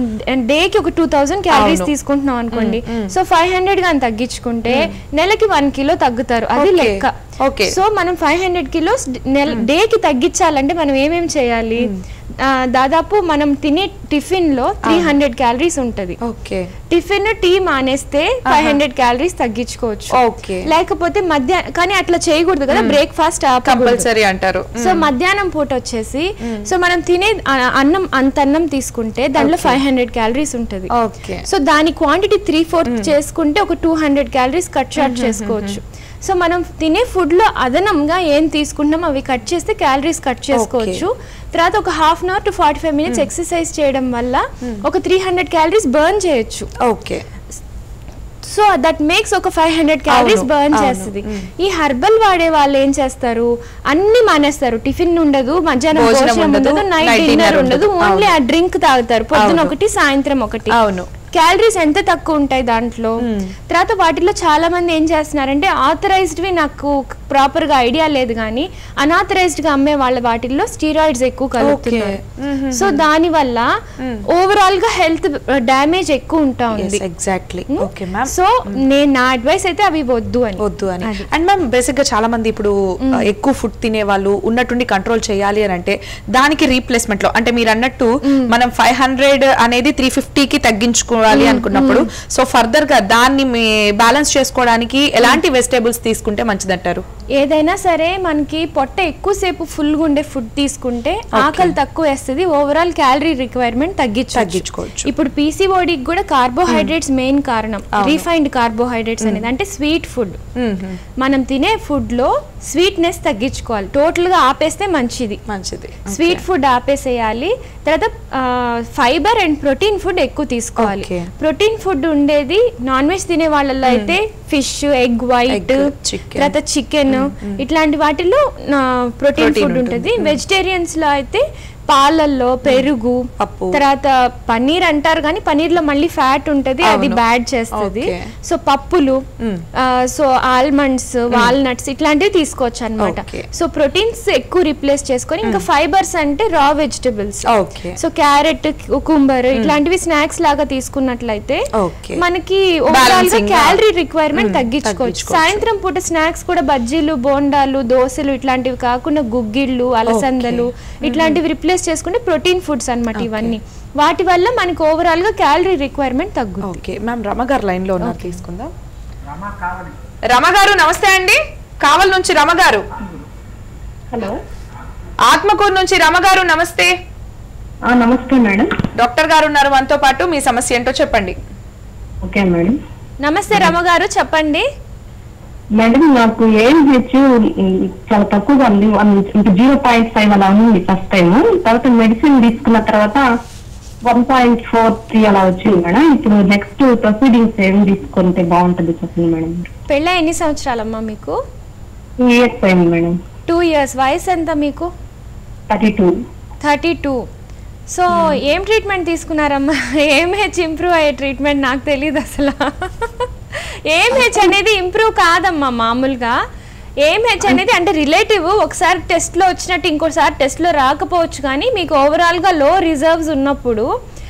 డే కి ఒక టూ థౌసండ్ క్యాలరీస్
అవును.
తీసుకుంటున్నాం అనుకోండి సో ఫైవ్ హండ్రెడ్ గాని తగ్గించుకుంటే నెలకి వన్ కిలో తగ్గుతారు అది
Okay.
లెక్క
Okay.
సో మనం ఫైవ్ హండ్రెడ్ కిలోస్ నెల డే కి తగ్గించాలంటే మనం ఏమేం చేయాలి ఆ, దాదాపు మనం తినే టిఫిన్ లో త్రీ హండ్రెడ్ క్యాలరీస్ ఉంటది
ఓకే
టిఫిన్ టీ మానేస్తే ఫైవ్ హండ్రెడ్ క్యాలరీస్ తగ్గించుకోవచ్చు
ఓకే
లేకపోతే మధ్యాహ్నం కానీ అట్లా చేయకూడదు కదా బ్రేక్ఫాస్ట్
కంపల్సరీ అంటారు
సో మధ్యాహ్నం పూట వచ్చేసి సో మనం తినే ఆ- అన్నం అంత అన్నం తీసుకుంటే దాంట్లో ఫైవ్ హండ్రెడ్ క్యాలరీస్ ఉంటుంది
ఓకే
సో దాని క్వాంటిటీ త్రీ ఫోర్త్ చేసుకుంటే ఒక two hundred calories cut short చేసుకోవచ్చు సో మనం తినే ఫుడ్ లో అదనంగా ఏం తీసుకుంటాం అవి కట్ చేస్తే క్యాలరీస్ కట్ చేసుకోవచ్చు తర్వాత ఒక half an hour to forty five minutes exercise చేయడం వల్ల ఒక త్రీ హండ్రెడ్ క్యాలరీస్ బర్న్ చేయొచ్చు
ఓకే
సో దట్ మేక్స్ ఒక ఫైవ్ హండ్రెడ్ క్యాలరీస్
అవును,
బర్న్
అవును.
చేస్తుంది ఈ హర్బల్ వాడే వాళ్ళు ఏం చేస్తారు అన్ని మానేస్తారు టిఫిన్ ఉండదు మధ్యాహ్నం
భోజనం
భోజనం
ఉండదు,
ఉండదు నైట్
night
డిన్నర్
dinner
ఉండదు
ఉండదు.
ఓన్లీ ఆ
అవును.
డ్రింక్ తాగుతారు పొద్దున
అవును.
ఒకటి సాయంత్రం ఒకటి
అవును
క్యాలరీస్ ఎంత తక్కువ ఉంటాయి దాంట్లో తర్వాత వాటిలో చాలా మంది ఏం చేస్తున్నారంటే ఆథరైజ్డ్ వి నాకు ప్రాపర్ గా ఐడియా లేదు కానీ అనాథరైజ్డ్ గా అమ్మే వాళ్ళ వాటిల్లో స్టీరాయిడ్స్ ఎక్కువ కలుగుతున్నారు సో దాని వల్ల ఓవరాల్ గా హెల్త్ డ్యామేజ్ ఎక్కువ ఉంటా ఉంది
ఎగ్జాక్ట్లీ ఓకే మ్యామ్
సో నేను నా అడ్వైస్ అయితే అవి వద్దు అని
వద్దు అని అండ్ మ్యామ్ బేసిక్ గా చాలా మంది ఇప్పుడు ఆ, ఎక్కువ ఫుడ్ తినే వాళ్ళు ఉన్నట్టుండి కంట్రోల్ చేయాలి అని అంటే దానికి రీప్లేస్మెంట్ లో అంటే మీరు అన్నట్టు మనం ఫైవ్ హండ్రెడ్ అనేది త్రీ కి తగ్గించుకోవాలి అనుకున్నప్పుడు సో ఫర్దర్ గా దాన్ని బ్యాలెన్స్ చేసుకోవడానికి ఎలాంటి వెజిటేబుల్స్ తీసుకుంటే మంచిదంటారు
ఏదైనా సరే మనకి పొట్ట ఎక్కువసేపు ఫుల్ గా ఉండే ఫుడ్ తీసుకుంటే ఆకలి తక్కువ వేస్తుంది ఓవరాల్ క్యాలరీ రిక్వైర్మెంట్ తగ్గించు
తగ్గించుకోవచ్చు.
ఇప్పుడు పీసీఓడికి కూడా కార్బోహైడ్రేట్స్ మెయిన్ కారణం రీఫైన్డ్ కార్బోహైడ్రేట్స్ అనేది అంటే స్వీట్ ఫుడ్ మనం తినే ఫుడ్ లో స్వీట్నెస్ తగ్గించుకోవాలి టోటల్ గా ఆపేస్తే మంచిది
మంచిది
స్వీట్ ఫుడ్ ఆపేసేయాలి తర్వాత ఫైబర్ అండ్ ప్రోటీన్ ఫుడ్ ఎక్కువ తీసుకోవాలి
Okay.
ప్రోటీన్ ఫుడ్ ఉండేది నాన్ వెజ్ తినే వాళ్ళలో అయితే fish egg white
Egg, chicken.
తర్వాత చికెన్ ఇట్లాంటి వాటిలో ప్రోటీన్
Protein
ఫుడ్
ఉంటుంది.
ఉంటుంది వెజిటేరియన్స్ లో అయితే పాలల్లో పెరుగు
పప్పు.
తర్వాత పన్నీర్ అంటారు కానీ పన్నీర్ లో మళ్ళీ ఫ్యాట్ ఉంటది అది
అవును.
బ్యాడ్ చేస్తుంది
Okay.
సో పప్పులు
Mm.
సో ఆల్మండ్స్ వాల్నట్స్ ఇట్లాంటివి తీసుకోవచ్చు అనమాట
Okay.
సో ప్రోటీన్స్ ఎక్కువ రిప్లేస్ చేసుకొని ఇంకా ఫైబర్స్ అంటే raw vegetables
okay
so carrot cucumber ఇట్లాంటివి స్నాక్స్ లాగా తీసుకున్నట్లయితే
Okay.
మనకి ఓవరాల్ గా
Balancing గా.
క్యాలరీ రిక్వైర్మెంట్
Mm,
తగ్గించుకోవచ్చు
తగ్గించుకోవచ్చు.
సాయంత్రం పూట స్నాక్స్ కూడా బజ్జీలు బోండాలు దోశలు ఇట్లాంటివి కాకుండా గుగ్గిళ్ళు అలసందలు ఇట్లాంటివి రిప్లేస్ చేసుకుంటే ప్రోటీన్ ఫుడ్స్ అన్నమాట ఇవన్నీ వాటి వల్ల మనకి ఓవరాల్ గా క్యాలరీ రిక్వైర్మెంట్ తగ్గుతుంది
ఓకే మ్యామ్ రమ గారు లైన్ లో ఉన్నారు తీసుకుందాం రమ గారు నమస్తే అండి కావల్ నుంచి రమ గారు
హలో
ఆత్మకూరు నుంచి రమ గారు నమస్తే
నమస్తే మేడం
డాక్టర్ గారు ఉన్నారు మనతో పాటు మీ సమస్య ఏంటో చెప్పండి
ఓకే మేడం
నమస్తే రమ గారు చెప్పండి
మేడం నాకు ఏం హెచ్ చాలా తక్కువగా ఉంది వన్ జీరో పాయింట్ ఫైవ్ అలా ఉంది ఫస్ట్ టైం తర్వాత మెడిసిన్ తీసుకున్న తర్వాత వన్ పాయింట్ ఫోర్ త్రీ అలా వచ్చింది మేడం ఇప్పుడు నెక్స్ట్ ప్రొసీడింగ్స్ ఏం తీసుకుంటే బాగుంటుంది చెప్పండి మేడం
పెళ్ళ ఎన్ని సంవత్సరాలమ్మా మీకు
టూ ఇయర్స్ అయింది మేడం
టూ ఇయర్స్ వయసు ఎంత మీకు
thirty two
thirty two so ఏం ట్రీట్మెంట్ తీసుకున్నారమ్మా ఏం హెచ్ ఇంప్రూవ్ అయ్యే ట్రీట్మెంట్ నాకు తెలియదు అసలు ఏం హెచ్ అనేది ఇంప్రూవ్ కాదమ్మా మామూలుగా ఏం హెచ్ అనేది అంటే రిలేటివ్ ఒకసారి టెస్ట్లో వచ్చినట్టు ఇంకోసారి టెస్ట్లో రాకపోవచ్చు కానీ మీకు ఓవరాల్గా లో రిజర్వ్స్ ఉన్నప్పుడు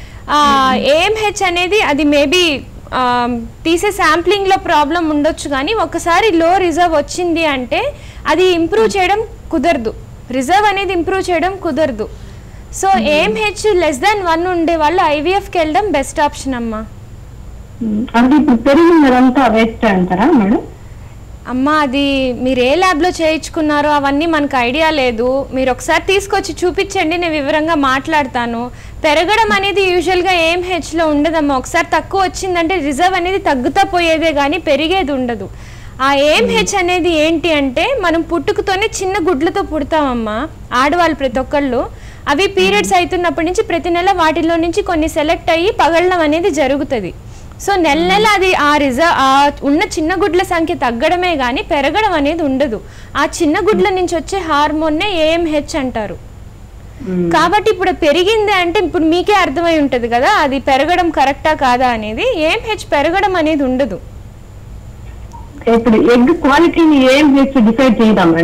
ఏం హెచ్ అనేది అది మేబీ తీసే శాంప్లింగ్లో ప్రాబ్లం ఉండొచ్చు కానీ ఒకసారి లో రిజర్వ్ వచ్చింది అంటే అది ఇంప్రూవ్ చేయడం కుదరదు రిజర్వ్ అనేది ఇంప్రూవ్ చేయడం కుదరదు సో ఏం హెచ్ లెస్ దాన్ వన్ ఉండే వాళ్ళు ఐవీఎఫ్కి వెళ్ళడం బెస్ట్ ఆప్షన్ అమ్మా
అంటే ఇప్పుడు పెరిగినదంతా వేస్ట్ అంటారా మేడం
అమ్మ అది మీరు ఏ ల్యాబ్లో చేయించుకున్నారో అవన్నీ మనకు ఐడియా లేదు మీరు ఒకసారి తీసుకొచ్చి చూపించండి నేను వివరంగా మాట్లాడతాను పెరగడం అనేది యూజువల్గా ఏం హెచ్లో ఉండదమ్మా ఒకసారి తక్కువ వచ్చిందంటే రిజర్వ్ అనేది తగ్గుతా పోయేదే కానీ పెరిగేది ఉండదు ఆ ఏం హెచ్ అనేది ఏంటి అంటే మనం పుట్టుకతోనే చిన్న గుడ్లతో పుడతామమ్మా ఆడవాళ్ళు ప్రతి ఒక్కళ్ళు అవి పీరియడ్స్ అవుతున్నప్పటి నుంచి ప్రతి నెల వాటిలో నుంచి కొన్ని సెలెక్ట్ అయ్యి పగలడం అనేది జరుగుతుంది సో నెల నెల అది ఆ రిజర్వ్ ఆ ఉన్న చిన్న గుడ్ల సంఖ్య తగ్గడమే కానీ పెరగడం అనేది ఉండదు ఆ చిన్న గుడ్ల నుంచి వచ్చే హార్మోన్నే ఏఎంహెచ్ అంటారు కాబట్టి ఇప్పుడు పెరిగింది అంటే ఇప్పుడు మీకే అర్థమై ఉంటది కదా అది పెరగడం కరెక్టా కాదా అనేది ఏఎంహెచ్ పెరగడం అనేది ఉండదు
ఇప్పుడు ఎగ్ క్వాలిటీని ఏం చేసి డిసైడ్ చేయదా మేడం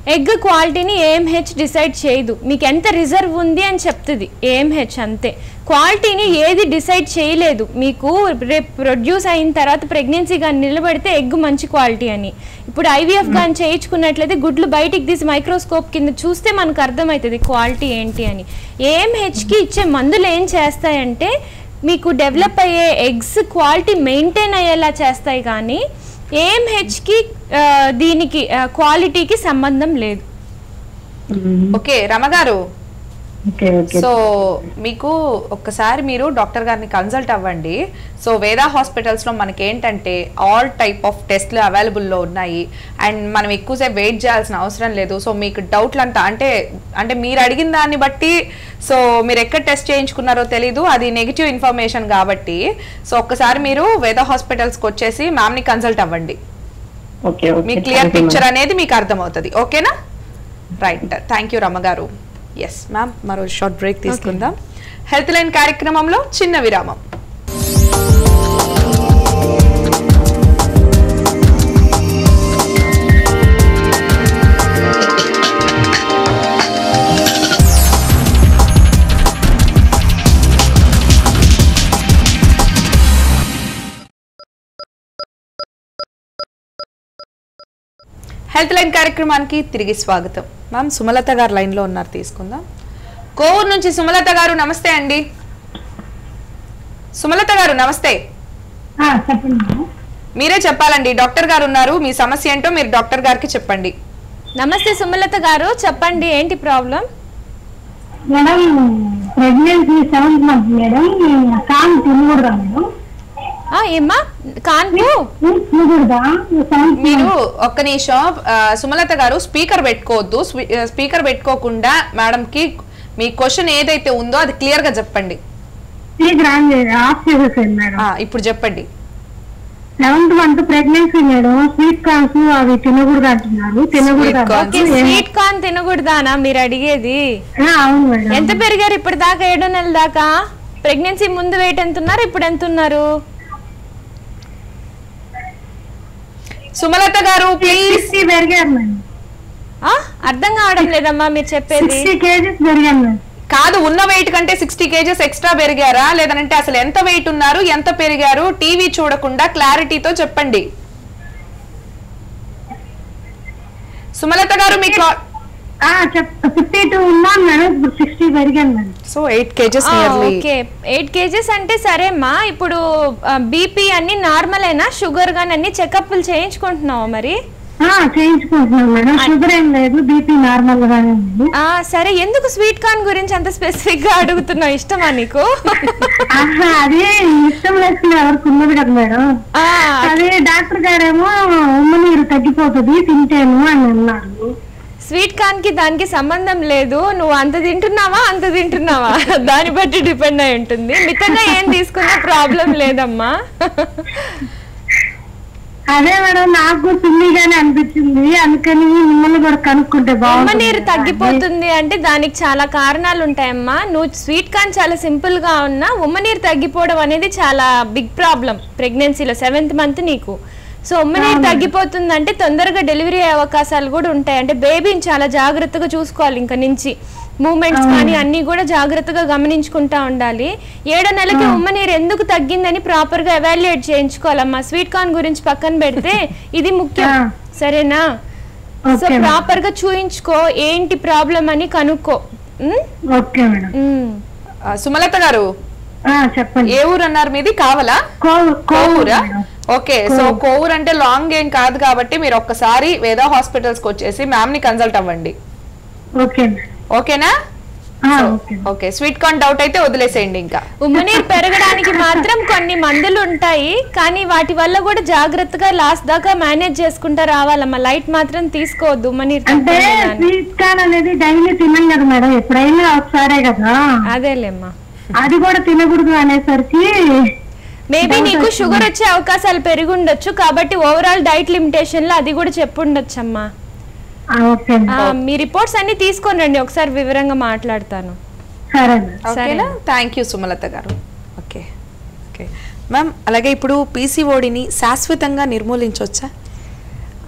ఎగ్ క్వాలిటీని ఏఎంహెచ్ డిసైడ్ చేయదు మీకు ఎంత రిజర్వ్ ఉంది అని చెప్తుంది ఏఎంహెచ్ అంతే క్వాలిటీని ఏది డిసైడ్ చేయలేదు మీకు రేపు ప్రొడ్యూస్ అయిన తర్వాత ప్రెగ్నెన్సీ కానీ నిలబడితే ఎగ్ మంచి క్వాలిటీ అని ఇప్పుడు ఐవీఎఫ్ కానీ చేయించుకున్నట్లయితే గుడ్లు బయటికి తీసి మైక్రోస్కోప్ కింద చూస్తే మనకు అర్థమవుతుంది క్వాలిటీ ఏంటి అని ఏఎంహెచ్కి ఇచ్చే మందులు ఏం చేస్తాయంటే మీకు డెవలప్ అయ్యే ఎగ్స్ క్వాలిటీ మెయింటైన్ అయ్యేలా చేస్తాయి కానీ ఏఎంహెచ్కి దీనికి క్వాలిటీకి సంబంధం లేదు
ఓకే రమగారు
ఓకే ఓకే
సో మీకు ఒక్కసారి మీరు డాక్టర్ గారిని కన్సల్ట్ అవ్వండి సో వేదా హాస్పిటల్స్ లో మనకి ఏంటంటే ఆల్ టైప్ ఆఫ్ టెస్ట్లు అవైలబుల్లో ఉన్నాయి అండ్ మనం ఎక్కువసేపు వెయిట్ చేయాల్సిన అవసరం లేదు సో మీకు డౌట్లు అంతా అంటే అంటే మీరు అడిగిన దాన్ని బట్టి సో మీరు ఎక్కడ టెస్ట్ చేయించుకున్నారో తెలీదు అది నెగిటివ్ ఇన్ఫర్మేషన్ కాబట్టి సో ఒక్కసారి మీరు వేదా హాస్పిటల్స్కి వచ్చేసి మ్యామ్ని కన్సల్ట్ అవ్వండి
ఓకే ఓకే
మీ clear
Thank you,
picture
ma'am.
అనేది మీకు అర్థమవుతుంది ఓకేనా రైట్ థ్యాంక్ యూ రమ్మగారు ఎస్ మ్యామ్ మరో షార్ట్ బ్రేక్ తీసుకుందాం హెల్త్ లైన్ కార్యక్రమంలో చిన్న విరామం హెల్త్ లైన్ కార్యక్రమానికి తిరిగి స్వాగతం మ్యామ్ సుమలత గారు లైన్ లో ఉన్నారు తీసుకుందాం కోవూరు నుంచి సుమలత గారు నమస్తే అండి సుమలత గారు నమస్తే
ఆ, చెప్పండి మేడం.
మీరే చెప్పాలండి డాక్టర్ గారు ఉన్నారు మీ సమస్య ఏంటో మీరు డాక్టర్ గారికి చెప్పండి
నమస్తే సుమలత గారు చెప్పండి ఏంటి problem
madam pregnancy seventh month madam కాన్ తినకూడదా మేడం
ఆ ఏమ్మా కాన్పు
తినకూడదా సెవెంత్
మీరు ఒక్క నిమిషం ఆ, సుమలత గారు స్పీకర్ పెట్టుకోవద్దు స్పీ- ఆ, స్పీకర్ పెట్టుకోకుండా మేడం కి మీ క్వశ్చన్ ఏదైతే ఉందో అది క్లియర్ గా చెప్పండి
స్పీకర్ ఆన్ చేయ- ఆఫ్ చేసేసాను మేడం
ఆ, ఇప్పుడు చెప్పండి
seventh month pregnancy madam sweet corns అవి తినకూడదు అంటున్నారు తినకూడదు
Sweet corns.
Okay sweet corn తినకూడదానా మీరు అడిగేది
అవును మేడం
ఎంత పెరిగారు ఇప్పుడు దాకా ఏడో నెలల దాకా ప్రెగ్నెన్సీ ముందు వెయిట్ ఎంత ఉన్నారు ఇప్పుడు ఎంత ఉన్నారు
సుమలత గారు ప్లీజ్
సిక్స్టీ పెరిగారు మేడం
ఆ అర్థం కావడం లేదమ్మా మీరు చెప్పేది
సిక్స్టీ కేజీస్ పెరిగాను మేడం
కాదు ఉన్న వెయిట్ కంటే సిక్స్టీ కేజెస్ ఎక్స్ట్రా పెరిగారా లేదంటే అసలు ఎంత వెయిట్ ఉన్నారు ఎంత పెరిగారు టీవీ చూడకుండా క్లారిటీతో చెప్పండి సుమలత గారు మీకు
చెప్ ఫిఫ్టీ టూ ఉన్నాను మేడం ఇప్పుడు సిక్స్టీ పెరిగాను మేడం
సో ఎయిట్ కేజెస్
ఆ,
నియర్లీ
ఓకే ఎయిట్ కేజెస్ అంటే సరేమ్మా ఇప్పుడు బీపీ అన్ని నార్మల్ అయినా షుగర్ గాని అన్ని చెకప్లు చేయించుకుంటున్నావా మరి
ఆ, చేయించుకుంటున్నాను మేడం షుగర్ ఏం లేదు బీపీ నార్మల్ గానే ఉంది
ఆ సరే ఎందుకు స్వీట్ కార్న్ గురించి అంత స్పెసిఫిక్ గా అడుగుతున్నావు ఇష్టమా నీకు
ఆహా, అది ఇష్టం లేకుండా ఎవరికి ఉన్నది కదా మేడం
ఆ,
అదే డాక్టర్ గారేమో ఉమ్మ నీరు తగ్గిపోతుంది తింటేను అని అన్నారు
స్వీట్ కార్న్ కి దానికి సంబంధం లేదు నువ్వు అంత తింటున్నావా అంత తింటున్నావా దాన్ని బట్టి డిపెండ్ అయి ఉంటుంది మితంగా ఏం తీసుకున్నా ప్రాబ్లం లేదమ్మా
అదే మేడం నాకు సిల్లిగానే అనిపించింది అందుకని మిమ్మల్ని కూడా కనుక్కుంటే
ఉమ్మ
బాగుంటుంది
నీరు తగ్గిపోతుంది అంటే దానికి చాలా కారణాలు ఉంటాయమ్మా నువ్వు స్వీట్ కార్న్ చాలా సింపుల్ గా ఉన్నా ఉమ్మ నీరు తగ్గిపోవడం అనేది చాలా బిగ్ ప్రాబ్లం ప్రెగ్నెన్సీలో సెవెంత్ మంత్ నీకు సో ఉమ్మ నీరు తగ్గిపోతుందంటే తొందరగా డెలివరీ అయ్యే అవకాశాలు కూడా ఉంటాయి అంటే బేబీని చాలా జాగ్రత్తగా చూసుకోవాలి ఇంకా నుంచి మూమెంట్స్ కానీ అన్ని కూడా జాగ్రత్తగా గమనించుకుంటా ఉండాలి ఏడో నెలకి ఉమ్మ నీరు ఎందుకు తగ్గిందని ప్రాపర్ గా ఎవాల్యుయేట్ చేయించుకోవాలమ్మా స్వీట్ కార్న్ గురించి పక్కన పెడితే ఇది ముఖ్యం
ఆ.
సరేనా సో
ఓకే మేడం.
ప్రాపర్ గా చూయించుకో ఏంటి ప్రాబ్లం అని కనుక్కో ఉమ్?
ఓకే మేడం
ఉమ్.
సుమలత గారు
ఆ, చెప్పండి
ఏ ఊరు అన్నారు మీది కావాలా
కోవూరు కోవూరు
కోవూరా
మేడం.
ఓకే సో కోవూర్ అంటే లాంగ్ ఏం కాదు కాబట్టి మీరు ఒక్కసారి వేదా హాస్పిటల్స్ కి వచ్చేసి మ్యామ్ ని కన్సల్ట్ అవ్వండి
ఓకే మేడం
ఓకేనా
ఆ, okay
okay sweet corn doubt అయితే వదిలేసేయండి ఇంకా
ఉమ్మనీరు పెరగడానికి మాత్రం కొన్ని మందులు ఉంటాయి కానీ వాటి వల్ల కూడా జాగ్రత్తగా లాస్ట్ దాకా మేనేజ్ చేసుకుంటా రావాలమ్మా లైట్ మాత్రం తీసుకోవద్దు ఉమ్మనీరు
అంటే
తక్కువ
స్వీట్ కార్న్ అనేది డైలీ తిన్నాం కదా మేడం ఎప్పుడైనా ఒకసారే కదా
అదేలేమ్మా
అది కూడా తినకూడదు అనేసరికి
మేబీ నీకు షుగర్ వచ్చే అవకాశాలు పెరిగి ఉండొచ్చు కాబట్టి ఓవరాల్ డైట్ లిమిటేషన్ లో అది కూడా చెప్పుండొచ్చమ్మా
ఆ, ఓకే మేడం.
ఆ, మీ రిపోర్ట్స్ అన్ని తీసుకొని రండి ఒకసారి వివరంగా మాట్లాడతాను
సరే మేడం
ఓకేనా థ్యాంక్ యూ సుమలత గారు ఓకే ఓకే మ్యామ్ అలాగే ఇప్పుడు పీసీఓడిని శాశ్వతంగా నిర్మూలించవచ్చా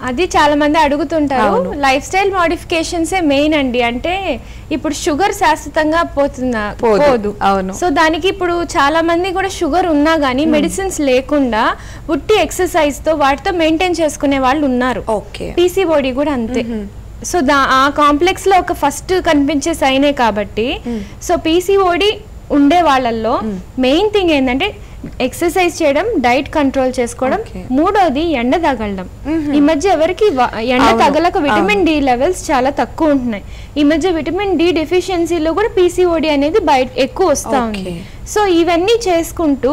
అది చాలా మంది అడుగుతుంటారు లైఫ్ స్టైల్ మోడిఫికేషన్సే మెయిన్ అండి అంటే ఇప్పుడు షుగర్ శాశ్వతంగా పోతుందా
పోదు.
పోదు
అవును.
సో దానికి ఇప్పుడు చాలా మంది కూడా షుగర్ ఉన్నా కానీ మెడిసిన్స్ లేకుండా ఉట్టి ఎక్సర్సైజ్ తో వాటితో మెయింటైన్ చేసుకునే వాళ్ళు ఉన్నారు
ఓకే
పీసీఓడి కూడా అంతే సో దా ఆ కాంప్లెక్స్ లో ఒక ఫస్ట్ కనిపించే సైనే కాబట్టి సో పీసీఓడి ఉండే వాళ్ళల్లో మెయిన్ థింగ్ ఏంటంటే ఎక్సర్సైజ్ చేయడం డైట్ కంట్రోల్ చేసుకోవడం
Okay.
మూడోది ఎండ తగలడం ఈ మధ్య ఎవరికి వ- ఎండ
అవును,
తగలక విటమిన్ డి లెవెల్స్ చాలా తక్కువ ఉంటున్నాయి ఈ మధ్య విటమిన్ డి డెఫిషియన్సీలో కూడా పీసీఓడి అనేది బయట ఎక్కువ వస్తా ఉంది
Okay.
సో ఇవన్నీ చేసుకుంటూ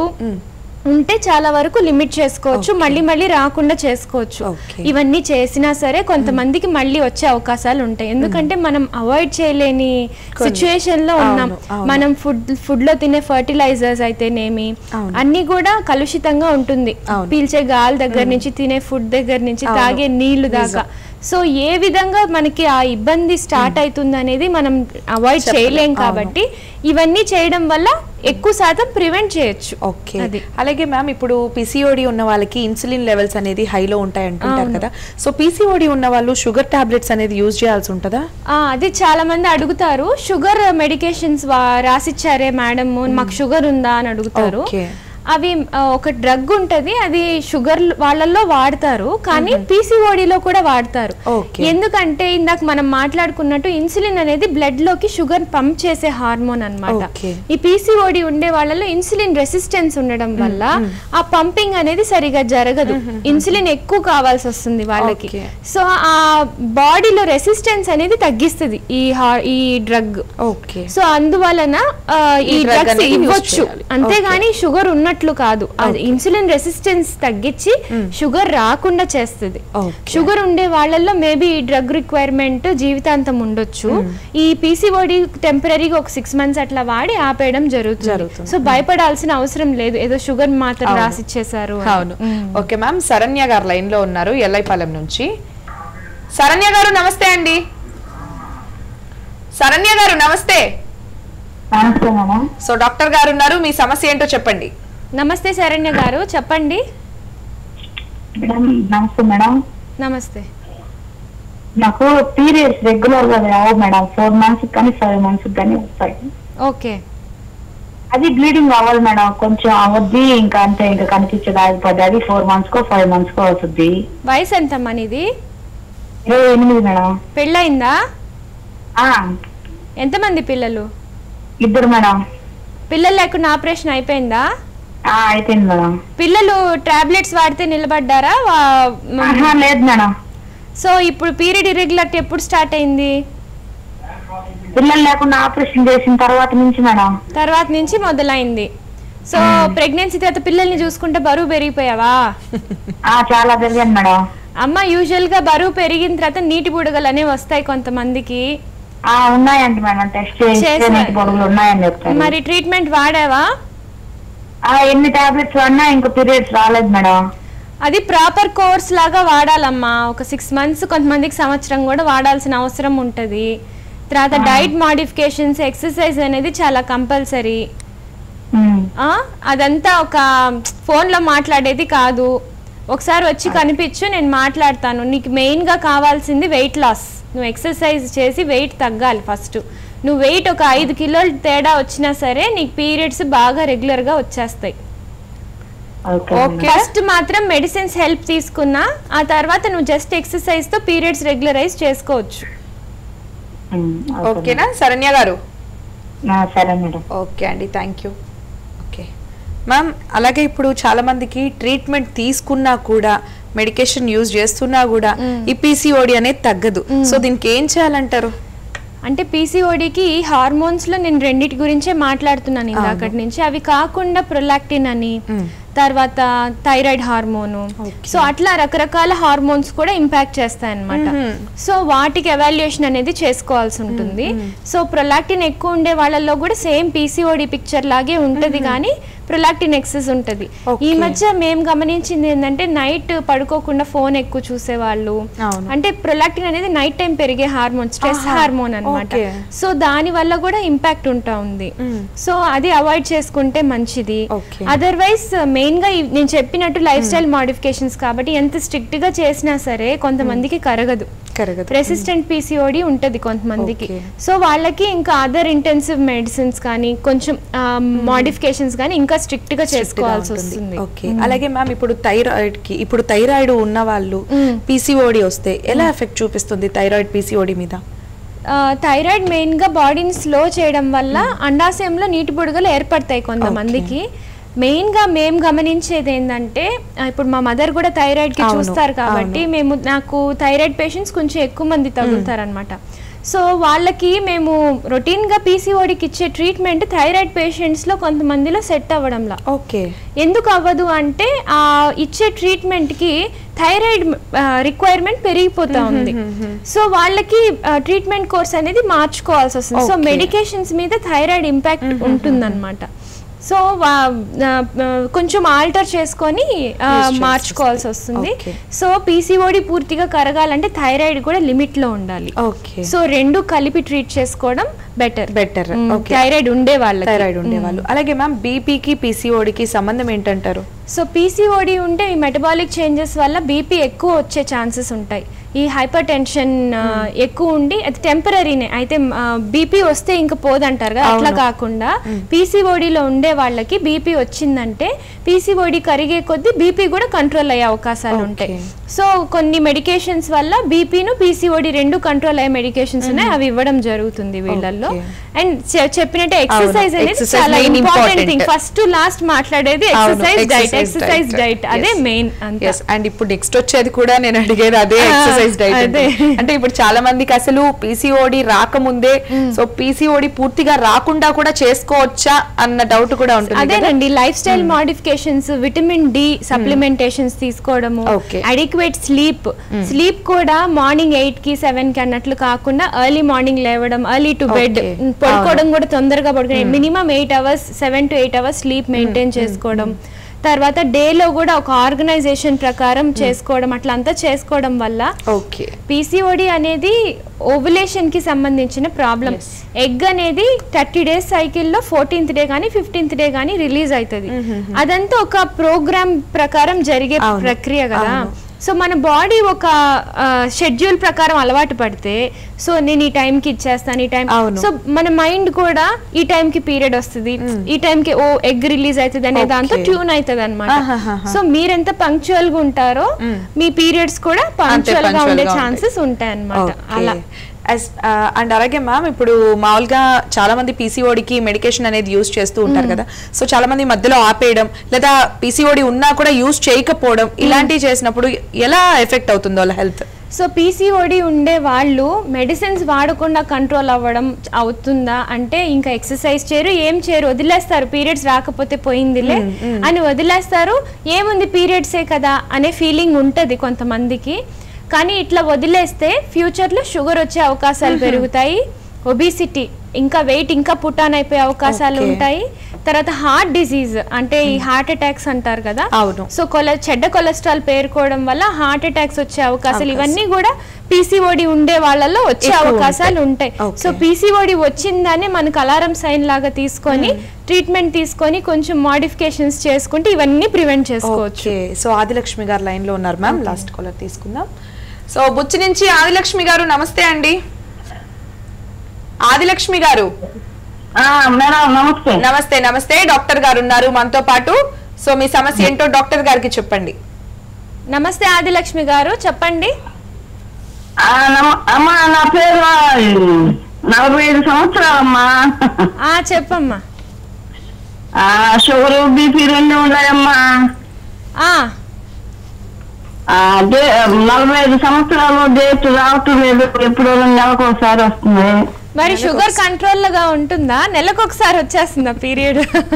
ఉంటే చాలా వరకు లిమిట్ చేసుకోవచ్చు మళ్ళీ మళ్ళీ రాకుండా చేసుకోవచ్చు
Okay.
ఇవన్నీ చేసినా సరే కొంతమందికి మళ్ళీ వచ్చే అవకాశాలు ఉంటాయి ఎందుకంటే మనం అవాయిడ్ చేయలేని సిచ్యుయేషన్ లో ఉన్నాం
అవును, అవును.
మనం ఫుడ్ ఫుడ్ లో తినే ఫర్టిలైజర్స్ అయితేనేమి
అవును.
అన్ని కూడా కలుషితంగా ఉంటుంది
అవును.
పీల్చే గాలి దగ్గర నుంచి తినే ఫుడ్ దగ్గర నుంచి
అవును.
తాగే నీళ్లు దాకా సో ఏ విధంగా మనకి ఆ ఇబ్బంది స్టార్ట్ అవుతుంది అనేది మనం అవాయిడ్
చెప్పలేం.
చేయలేం
అవును.
కాబట్టి ఇవన్నీ చేయడం వల్ల ఎక్కువ శాతం ప్రివెంట్ చేయొచ్చు
ఓకే
అది.
అలాగే మ్యామ్ ఇప్పుడు పిసిఓడి ఉన్న వాళ్ళకి ఇన్సులిన్ లెవెల్స్ అనేది హైలో ఉంటాయి అంటుంటారు కదా సో పిసిఓడి ఉన్న వాళ్ళు షుగర్ టాబ్లెట్స్ అనేది యూజ్ చేయాల్సి ఉంటుందా
ఆ, అది చాలా మంది అడుగుతారు షుగర్ మెడికేషన్స్ రాసిచ్చారే మేడం మాకు షుగర్ ఉందా అని అడుగుతారు
ఓకే.
అవి ఆ, ఒక డ్రగ్ ఉంటది అది షుగర్ వాళ్ళల్లో వాడతారు కానీ పీసీఓడిలో కూడా వాడతారు
ఓకే.
ఎందుకంటే ఇందాక మనం మాట్లాడుకున్నట్టు ఇన్సులిన్ అనేది బ్లడ్ లోకి షుగర్ పంప్ చేసే హార్మోన్ అన్నమాట
ఓకే.
ఈ పీసీఓడి ఉండే వాళ్ళలో ఇన్సులిన్ రెసిస్టెన్స్ ఉండడం వల్ల ఆ పంపింగ్ అనేది సరిగా జరగదు ఇన్సులిన్ ఎక్కువ కావాల్సి వస్తుంది వాళ్ళకి
ఓకే.
సో ఆ బాడీలో రెసిస్టెన్స్ అనేది తగ్గిస్తుంది ఈ హా- ఈ డ్రగ్
ఓకే
సో అందువలన ఆ, ఈ
ఈ drug
డ్రగ్స్
అనేది use
ఇవ్వచ్చు
చేయాలి.
అంతేగాని షుగర్ ఉన్నట్లు కాదు అది ఇన్సులిన్ రెసిస్టెన్స్ తగ్గించి షుగర్ రాకుండా చేస్తుంది
ఓకే.
షుగర్ ఉండే వాళ్ళల్లో మేబీ ఈ డ్రగ్ రిక్వైర్మెంట్ జీవితాంతం ఉండొచ్చు ఈ పీసీఓడి టెంపరీగా ఒక సిక్స్ మంత్స్ అట్లా వాడి ఆపేయడం జరుగుతుంది
జరుగుతుంది.
సో భయపడాల్సిన అవసరం లేదు ఏదో షుగర్ మాత్రం
అవును.
రాసిచ్చేసారు అని.
అవును ఓకే మ్యామ్ శరణ్య గారు లైన్ లో ఉన్నారు ఎల్ఐపాలెం నుంచి శరణ్య గారు నమస్తే అండి శరణ్య గారు నమస్తే
నమస్తే మేడం
సో డాక్టర్ గారు ఉన్నారు మీ సమస్య ఏంటో చెప్పండి
నమస్తే శరణ్య గారు చెప్పండి
మేడం నమస్తే మేడం
నమస్తే
నాకు పీరియడ్స్ రెగ్యులర్ గా రావు మేడం ఫోర్ మంత్స్ కానీ ఫైవ్ మంత్స్ కానీ వస్తాయి
ఓకే
అది బ్లీడింగ్ అవ్వాలి మేడం కొంచెం అవద్ది ఇంకా అంతే ఇంకా కనిపించదు ఆగిపోద్ది అది ఫోర్ మంత్స్ కో ఫైవ్ మంత్స్ కో వస్తుంది
వయసు ఎంతమ్మా నీది
ఇరవై ఎనిమిది మేడం
పెళ్ళయిందా
ఆ,
ఎంతమంది పిల్లలు
ఇద్దరు మేడం
పిల్లలు లేకుండా ఆపరేషన్ అయిపోయిందా
ఆ, అయిపోయింది మేడం
పిల్లలు టాబ్లెట్స్ వాడితే నిలబడ్డారా వా- మ-
ఆహా, లేదు మేడం
సో ఇప్పుడు పీరియడ్ ఇరెగ్యులర్ ఎప్పుడు స్టార్ట్ అయింది
పిల్లలు లేకుండా ఆపరేషన్ చేసిన తర్వాత నుంచి మేడం
తర్వాత నుంచి మొదలైంది సో ప్రెగ్నెన్సీ తర్వాత పిల్లల్ని చూసుకుంటే బరువు పెరిగిపోయావా
ఆ చాలా పెరిగాను మేడం
అమ్మ యూజువల్ గా బరువు పెరిగిన తర్వాత నీటి బుడగలు అనేవి వస్తాయి కొంతమందికి
ఆ ఉన్నాయంట మేడం టెస్ట్ చేస్తే
చేశారు.
నీటి పొడుగులు ఉన్నాయని చెప్తారు
మరి ట్రీట్మెంట్ వాడావా
ఆ ఎన్ని టాబ్లెట్స్ వాడినా ఇంకా పీరియడ్స్ రాలేదు మేడం
అది ప్రాపర్ కోర్స్ లాగా వాడాలమ్మా ఒక సిక్స్ మంత్స్ కొంతమందికి సంవత్సరం కూడా వాడాల్సిన అవసరం ఉంటుంది తర్వాత డైట్ మాడిఫికేషన్స్ ఎక్సర్సైజ్ అనేది చాలా కంపల్సరీ
ఉమ్.
అదంతా ఒక ఫోన్లో మాట్లాడేది కాదు ఒకసారి వచ్చి కనిపించు నేను మాట్లాడతాను నీకు మెయిన్గా కావాల్సింది వెయిట్ లాస్ నువ్వు ఎక్సర్సైజ్ చేసి వెయిట్ తగ్గాలి ఫస్ట్ నువ్వు వెయిట్ ఒక ఐదు కిలోలు తేడా వచ్చినా సరే నీకు పీరియడ్స్ బాగా రెగ్యులర్గా వచ్చేస్తాయి
ఓకే
ఓకే.
ఫస్ట్ మాత్రం మెడిసిన్స్ హెల్ప్ తీసుకున్నా ఆ తర్వాత నువ్వు జస్ట్ ఎక్సర్సైజ్తో పీరియడ్స్ రెగ్యులరైజ్ చేసుకోవచ్చు
ఉమ్, ఓకే
ఓకేనా శరణ్య గారు
ఆ, సరే మేడం
ఓకే అండి థ్యాంక్ యూ ఓకే మ్యామ్ అలాగే ఇప్పుడు చాలా మందికి ట్రీట్మెంట్ తీసుకున్నా కూడా మెడికేషన్ యూజ్ చేస్తున్నా కూడా ఈ పీసీఓడి అనేది తగ్గదు సో దీనికి ఏం చేయాలంటారు
అంటే పీసీఓడికి హార్మోన్స్ లో నేను రెండిటి గురించే మాట్లాడుతున్నాను ఇందాకటి నుంచి అవి కాకుండా ప్రొలాక్టిన్ అని తర్వాత థైరాయిడ్ హార్మోను సో అట్లా రకరకాల హార్మోన్స్ కూడా ఇంపాక్ట్ చేస్తాయి అన్నమాట సో వాటికి ఎవాల్యుయేషన్ అనేది చేసుకోవాల్సి ఉంటుంది సో ప్రొలాక్టిన్ ఎక్కువ ఉండే వాళ్ళల్లో కూడా సేమ్ పీసీఓడి పిక్చర్ లాగే ఉంటుంది కానీ ప్రొలాక్టిన్ ఎక్సెస్ ఉంటుంది
Okay.
ఈ మధ్య మేము గమనించింది ఏంటంటే నైట్ పడుకోకుండా ఫోన్ ఎక్కువ చూసేవాళ్ళు
అవును.
అంటే ప్రొలాక్టిన్ అనేది నైట్ టైం పెరిగే హార్మోన్ స్ట్రెస్
ఆహా.
హార్మోన్ అన్నమాట
Okay.
సో దాని వల్ల కూడా ఇంపాక్ట్ ఉంటా ఉంది
Mm.
సో అది అవాయిడ్ చేసుకుంటే మంచిది
Okay.
అదర్వైజ్ మెయిన్ గా ఈ- నేను చెప్పినట్టు లైఫ్ స్టైల్ మాడిఫికేషన్స్ కాబట్టి ఎంత స్ట్రిక్ట్ గా చేసినా సరే కొంతమందికి కరగదు
కరగదు
రెసిస్టెంట్ పీసీఓడి ఉంటుంది కొంతమందికి
Okay.
సో వాళ్ళకి ఇంకా అదర్ ఇంటెన్సివ్ మెడిసిన్స్ కానీ కొంచెం మాడిఫికేషన్స్ కానీ ఇంకా స్ట్రిక్ట్ గా చేసుకోవాల్సి వస్తుంది
ఓకే అలాగే మ్యామ్ ఇప్పుడు థైరాయిడ్ కి ఇప్పుడు థైరాయిడ్ ఉన్న వాళ్ళు పీసీఓడి వస్తే ఎలా ఎఫెక్ట్ చూపిస్తుంది థైరాయిడ్ పీసీఓడి మీద
థైరాయిడ్ మెయిన్ గా బాడీని స్లో చేయడం వల్ల అండాశయంలో నీటి బుడగలు ఏర్పడతాయి కొంతమందికి మెయిన్ గా మేము గమనించేది ఏంటంటే ఆ, ఇప్పుడు మా మదర్ కూడా థైరాయిడ్ కి
అవును,
చూస్తారు కాబట్టి మేము నాకు థైరాయిడ్ పేషెంట్స్ కొంచెం ఎక్కువ మంది తగులుతారు అనమాట సో వాళ్ళకి మేము రొటీన్ గా పీసీఓడికి ఇచ్చే ట్రీట్మెంట్ థైరాయిడ్ పేషెంట్స్ లో కొంతమందిలో సెట్ అవ్వడంలా
ఓకే
ఎందుకు అవ్వదు అంటే ఆ ఇచ్చే ట్రీట్మెంట్ కి థైరాయిడ్ రిక్వైర్మెంట్ పెరిగిపోతా ఉంది సో వాళ్ళకి ట్రీట్మెంట్ కోర్స్ అనేది మార్చుకోవాల్సి వస్తుంది సో
Okay.
మెడికేషన్స్ మీద థైరాయిడ్ ఇంపాక్ట్ ఉంటుందన్నమాట సో కొంచెం ఆల్టర్ చేసుకొని ఆ,
Use
మార్చుకోవాల్సి వస్తుంది
Okay.
సో పీసీఓడి పూర్తిగా కరగాలంటే థైరాయిడ్ కూడా లిమిట్ లో ఉండాలి
ఓకే
సో రెండు కలిపి ట్రీట్ చేసుకోవడం బెటర్
బెటర్ ఓకే
థైరాయిడ్ ఉండే వాళ్ళకి
థైరాయిడ్ ఉండేవాళ్ళు అలాగే మ్యామ్ బీపీకి పీసీఓడికి సంబంధం ఏంటంటారు
సో పీసీఓడి ఉంటే ఈ మెటబాలిక్ చేంజెస్ వల్ల బీపీ ఎక్కువ వచ్చే ఛాన్సెస్ ఉంటాయి ఈ హైపర్ టెన్షన్ ఎక్కువ ఉండి అది టెంపరీనే అయితే బీపీ వస్తే ఇంకా పోదంటారు కదా అట్లా
అవును.
కాకుండా పీసీఓడిలో ఉండే వాళ్ళకి బీపీ వచ్చిందంటే పీసీఓడి కరిగే కొద్దీ బీపీ కూడా కంట్రోల్ అయ్యే అవకాశాలు ఉంటాయి
Okay.
సో కొన్ని మెడికేషన్స్ వల్ల బీపీను పీసీఓడి రెండు కంట్రోల్ అయ్యే మెడికేషన్స్ ఉన్నాయి అవి ఇవ్వడం జరుగుతుంది వీళ్ళల్లో
Okay.
అండ్ చెప్పినట్టే ఎక్సర్సైజ్ అనేది
Exercise
చాలా
main
important
important.
Thing first last మాట్లాడేది
అవును,
exercise diet
exercise
exercise
diet.
Diet అదే
Yes.
మెయిన్ అంతా
ఎస్ అండ్ ఇప్పుడు నెక్స్ట్ వచ్చేది కూడా నేను అడిగేది అదే
ఆ,
ఎక్సర్సైజ్ డైట్
అదే.
అంటే ఇప్పుడు చాలా మందికి అసలు పీసీఓడి రాకముందే సో పీసీఓడి పూర్తిగా రాకుండా కూడా చేసుకోవచ్చా అన్న డౌట్ కూడా ఉంటుంది కదా?
అదేనండి lifestyle modifications vitamin D supplementations తీసుకోవడము
Okay.
అడిక్వేట్ స్లీప్ స్లీప్ కూడా మార్నింగ్ ఎయిట్ కి సెవెన్ కి అన్నట్లు కాకుండా ఎర్లీ మార్నింగ్ లేవడం ఎర్లీ టు బెడ్
Okay.
పడుకోవడం కూడా తొందరగా పడుకునే minimum eight hours seven to eight hours sleep maintain చేసుకోవడం తర్వాత డేలో కూడా ఒక ఆర్గనైజేషన్ ప్రకారం చేసుకోవడం అట్లా అంతా చేసుకోవడం వల్ల
ఓకే
పీసీఓడి అనేది ఓవులేషన్ కి సంబంధించిన ప్రాబ్లం ఎగ్ అనేది థర్టీ డేస్ సైకిల్లో ఫోర్టీన్త్ డే కానీ ఫిఫ్టీన్త్ డే కానీ రిలీజ్ అవుతుంది అదంతా ఒక ప్రోగ్రామ్ ప్రకారం జరిగే
అవును.
ప్రక్రియ కదా
అవును.
సో మన బాడీ ఒక షెడ్యూల్ ప్రకారం అలవాటు పడితే సో నేను ఈ టైంకి ఇచ్చేస్తాను ఈ టైం
అవును.
సో మన మైండ్ కూడా ఈ టైంకి పీరియడ్ వస్తుంది ఈ టైంకి ఓ ఎగ్ రిలీజ్ అవుతుంది అనే దాంతో
Okay.
ట్యూన్ అవుతుంది అనమాట
ఆహాహాహా.
సో మీరెంత పంక్చువల్ గా ఉంటారో మీ పీరియడ్స్ కూడా పంక్చువల్ గా
punctual
ఉండే
గా
ఛాన్సెస్ ఉంటాయి అన్నమాట అలా
అండ్ అలాగే మ్యామ్ ఇప్పుడు మామూలుగా చాలా మంది పీసీఓడికి మెడికేషన్ అనేది యూస్ చేస్తూ ఉంటారు కదా సో చాలా మంది మధ్యలో ఆపేయడం లేదా పీసీఓడి ఉన్నా కూడా యూస్ చేయకపోవడం ఇలాంటివి చేసినప్పుడు ఎలా ఎఫెక్ట్ అవుతుందో వాళ్ళ హెల్త్
సో పీసీఓడి ఉండే వాళ్ళు మెడిసిన్స్ వాడకుండా కంట్రోల్ అవ్వడం అవుతుందా అంటే ఇంకా ఎక్సర్సైజ్ చేయరు ఏం చేయరు వదిలేస్తారు పీరియడ్స్ రాకపోతే పోయిందిలే అని వదిలేస్తారు ఏముంది పీరియడ్సే కదా అనే ఫీలింగ్ ఉంటుంది కొంతమందికి కానీ ఇట్లా వదిలేస్తే ఫ్యూచర్లో షుగర్ వచ్చే అవకాశాలు పెరుగుతాయి ఒబిసిటీ ఇంకా వెయిట్ ఇంకా పుటాన్ అయిపోయే అవకాశాలు
Okay.
ఉంటాయి తర్వాత హార్ట్ డిసీజ్ అంటే ఈ హార్ట్ అటాక్స్ అంటారు కదా
అవును.
సో కొల చెడ్డ కొలెస్ట్రాల్ పేరుకోవడం వల్ల హార్ట్ అటాక్స్ వచ్చే అవకాశాలు
అవకాశం.
ఇవన్నీ కూడా పీసీఓడి ఉండే వాళ్ళలో వచ్చే
ఎక్కువ
అవకాశాలు
ఉంటాయి.
ఉంటాయి
Okay.
సో పీసీఓడి వచ్చిందని మనకు అలారం సైన్ లాగా తీసుకొని ట్రీట్మెంట్ తీసుకొని కొంచెం మాడిఫికేషన్స్ చేసుకుంటే ఇవన్నీ ప్రివెంట్ చేసుకోవచ్చు
ఓకే సో ఆదిలక్ష్మి గారు లైన్ లో ఉన్నారు మ్యామ్ లాస్ట్ కాలర్ తీసుకుందాం సో బుచ్చి నుంచి ఆదిలక్ష్మి గారు నమస్తే అండి ఆదిలక్ష్మి గారు
ఆ, మేడం నమస్తే
నమస్తే నమస్తే డాక్టర్ గారు ఉన్నారు మనతో పాటు సో మీ సమస్య ఏంటో డాక్టర్ గారికి చెప్పండి
నమస్తే ఆదిలక్ష్మి గారు చెప్పండి
ఆ, నమ- అమ్మా నా పేరు నలభై ఐదు సంవత్సరాలమ్మా
ఆ చెప్పమ్మా
ఆ, షుగర్ బీపీ రెండు ఉన్నాయమ్మా
ఆ
ఆ, డే- నలభై ఐదు సంవత్సరాలు డేట్ రావటం లేదు ఎప్పుడో రెండు నెలకు ఒకసారి వస్తుంది
మరి షుగర్ కంట్రోల్ గా ఉంటుందా నెలకు ఒకసారి వచ్చేస్తుందా పీరియడ్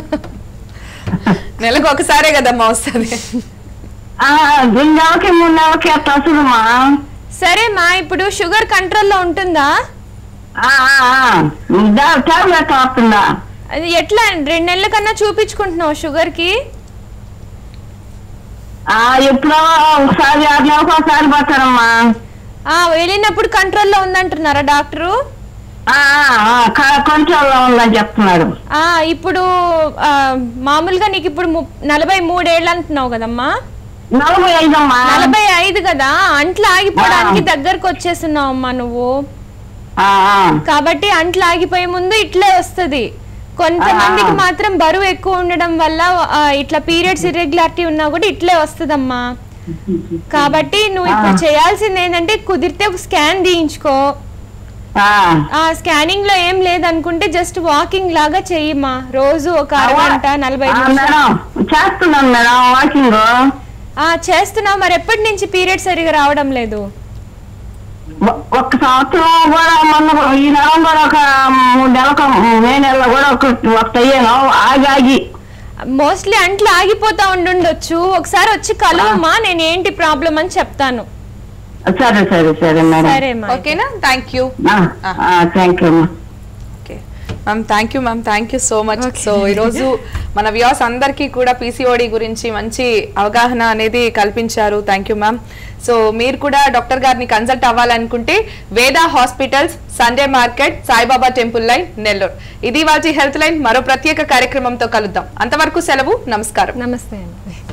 నెలకు ఒకసారే కదమ్మా వస్తుంది
ఆ, రెండు నెలలకి మూడు నెలలకి అట్లా వస్తుందమ్మా
సరే మా ఇప్పుడు షుగర్ కంట్రోల్లో ఉంటుందా
ఆ, ఆ, ఆ. దా- టాబ్లెట్ వస్తుందా
అది ఎట్లా రెండు నెలల కన్నా చూపించుకుంటున్నావు షుగర్ కి
ఆ ఎప్పుడో ఒకసారి ఆరు నెలలకు ఒకసారి పడతారమ్మా
ఆ వెళ్ళినప్పుడు కంట్రోల్లో ఉందంటున్నారా డాక్టరు
ఆ, ఆ, క- కంట్రోల్లో ఉందని చెప్తున్నాడు
ఆ ఇప్పుడు ఆ, మామూలుగా నీకు ఇప్పుడు ము- నలభై మూడేళ్ళు అంటున్నావు కదమ్మా
నలభై ఐదమ్మా
నలభై ఐదు కదా అంట్లు ఆగిపోవడానికి దగ్గరకు వచ్చేస్తున్నావు అమ్మా నువ్వు
ఆ, ఆ.
కాబట్టి అంట్లు ఆగిపోయే ముందు ఇట్లే వస్తది కొంతమందికి మాత్రం బరువు ఎక్కువ ఉండడం వల్ల ఆ, ఇట్లా పీరియడ్స్ ఇర్రెగ్యులారిటీ ఉన్నా కూడా ఇట్లే వస్తదమ్మా కాబట్టి నువ్వు ఇప్పుడు చేయాల్సింది ఏంటంటే కుదిరితే ఒక స్కాన్ తీయించుకో
ఆ.
ఆ స్కానింగ్ లో ఏం లేదనుకుంటే జస్ట్ వాకింగ్ లాగా చెయ్యమ్మా రోజు ఒక అరగంట నలభై
ఆ,
నిమిషాలు
మేడం చేస్తున్నాను మేడం వాకింగ్
ఆ చేస్తున్నావు మరి ఎప్పటి నుంచి పీరియడ్ సరిగా రావడం లేదు
ఒ- ఒక్క సంవత్సరం కూడా మొన్న ఈ నెల కూడా ఒక మూడు నెలలకు మే నెలలో కూడా ఒక ఒక అయ్యాను ఆగి ఆగి
మోస్ట్లీ అంట్లు ఆగిపోతా ఉండుండొచ్చు ఒకసారి వచ్చి కలువమ్మా నేను ఏంటి ప్రాబ్లం అని చెప్తాను
సరే సరే సరే మేడం
సరేమ్మా
ఓకేనా థ్యాంక్ యూ
థ్యాంక్ యూ అమ్మా
okay ma'am thank you ma'am thank you so much so ఈరోజు మన వ్యూస్ అందరికీ కూడా పీసీఓడి గురించి మంచి అవగాహన అనేది కల్పించారు థ్యాంక్ యూ మ్యామ్ సో మీరు కూడా డాక్టర్ గారిని కన్సల్ట్ అవ్వాలనుకుంటే Veda hospitals Sunday market Saibaba temple line Nellore ఇది వాటి హెల్త్ లైన్ మరో ప్రత్యేక కార్యక్రమంతో కలుద్దాం అంతవరకు సెలవు నమస్కారం
నమస్తే అండి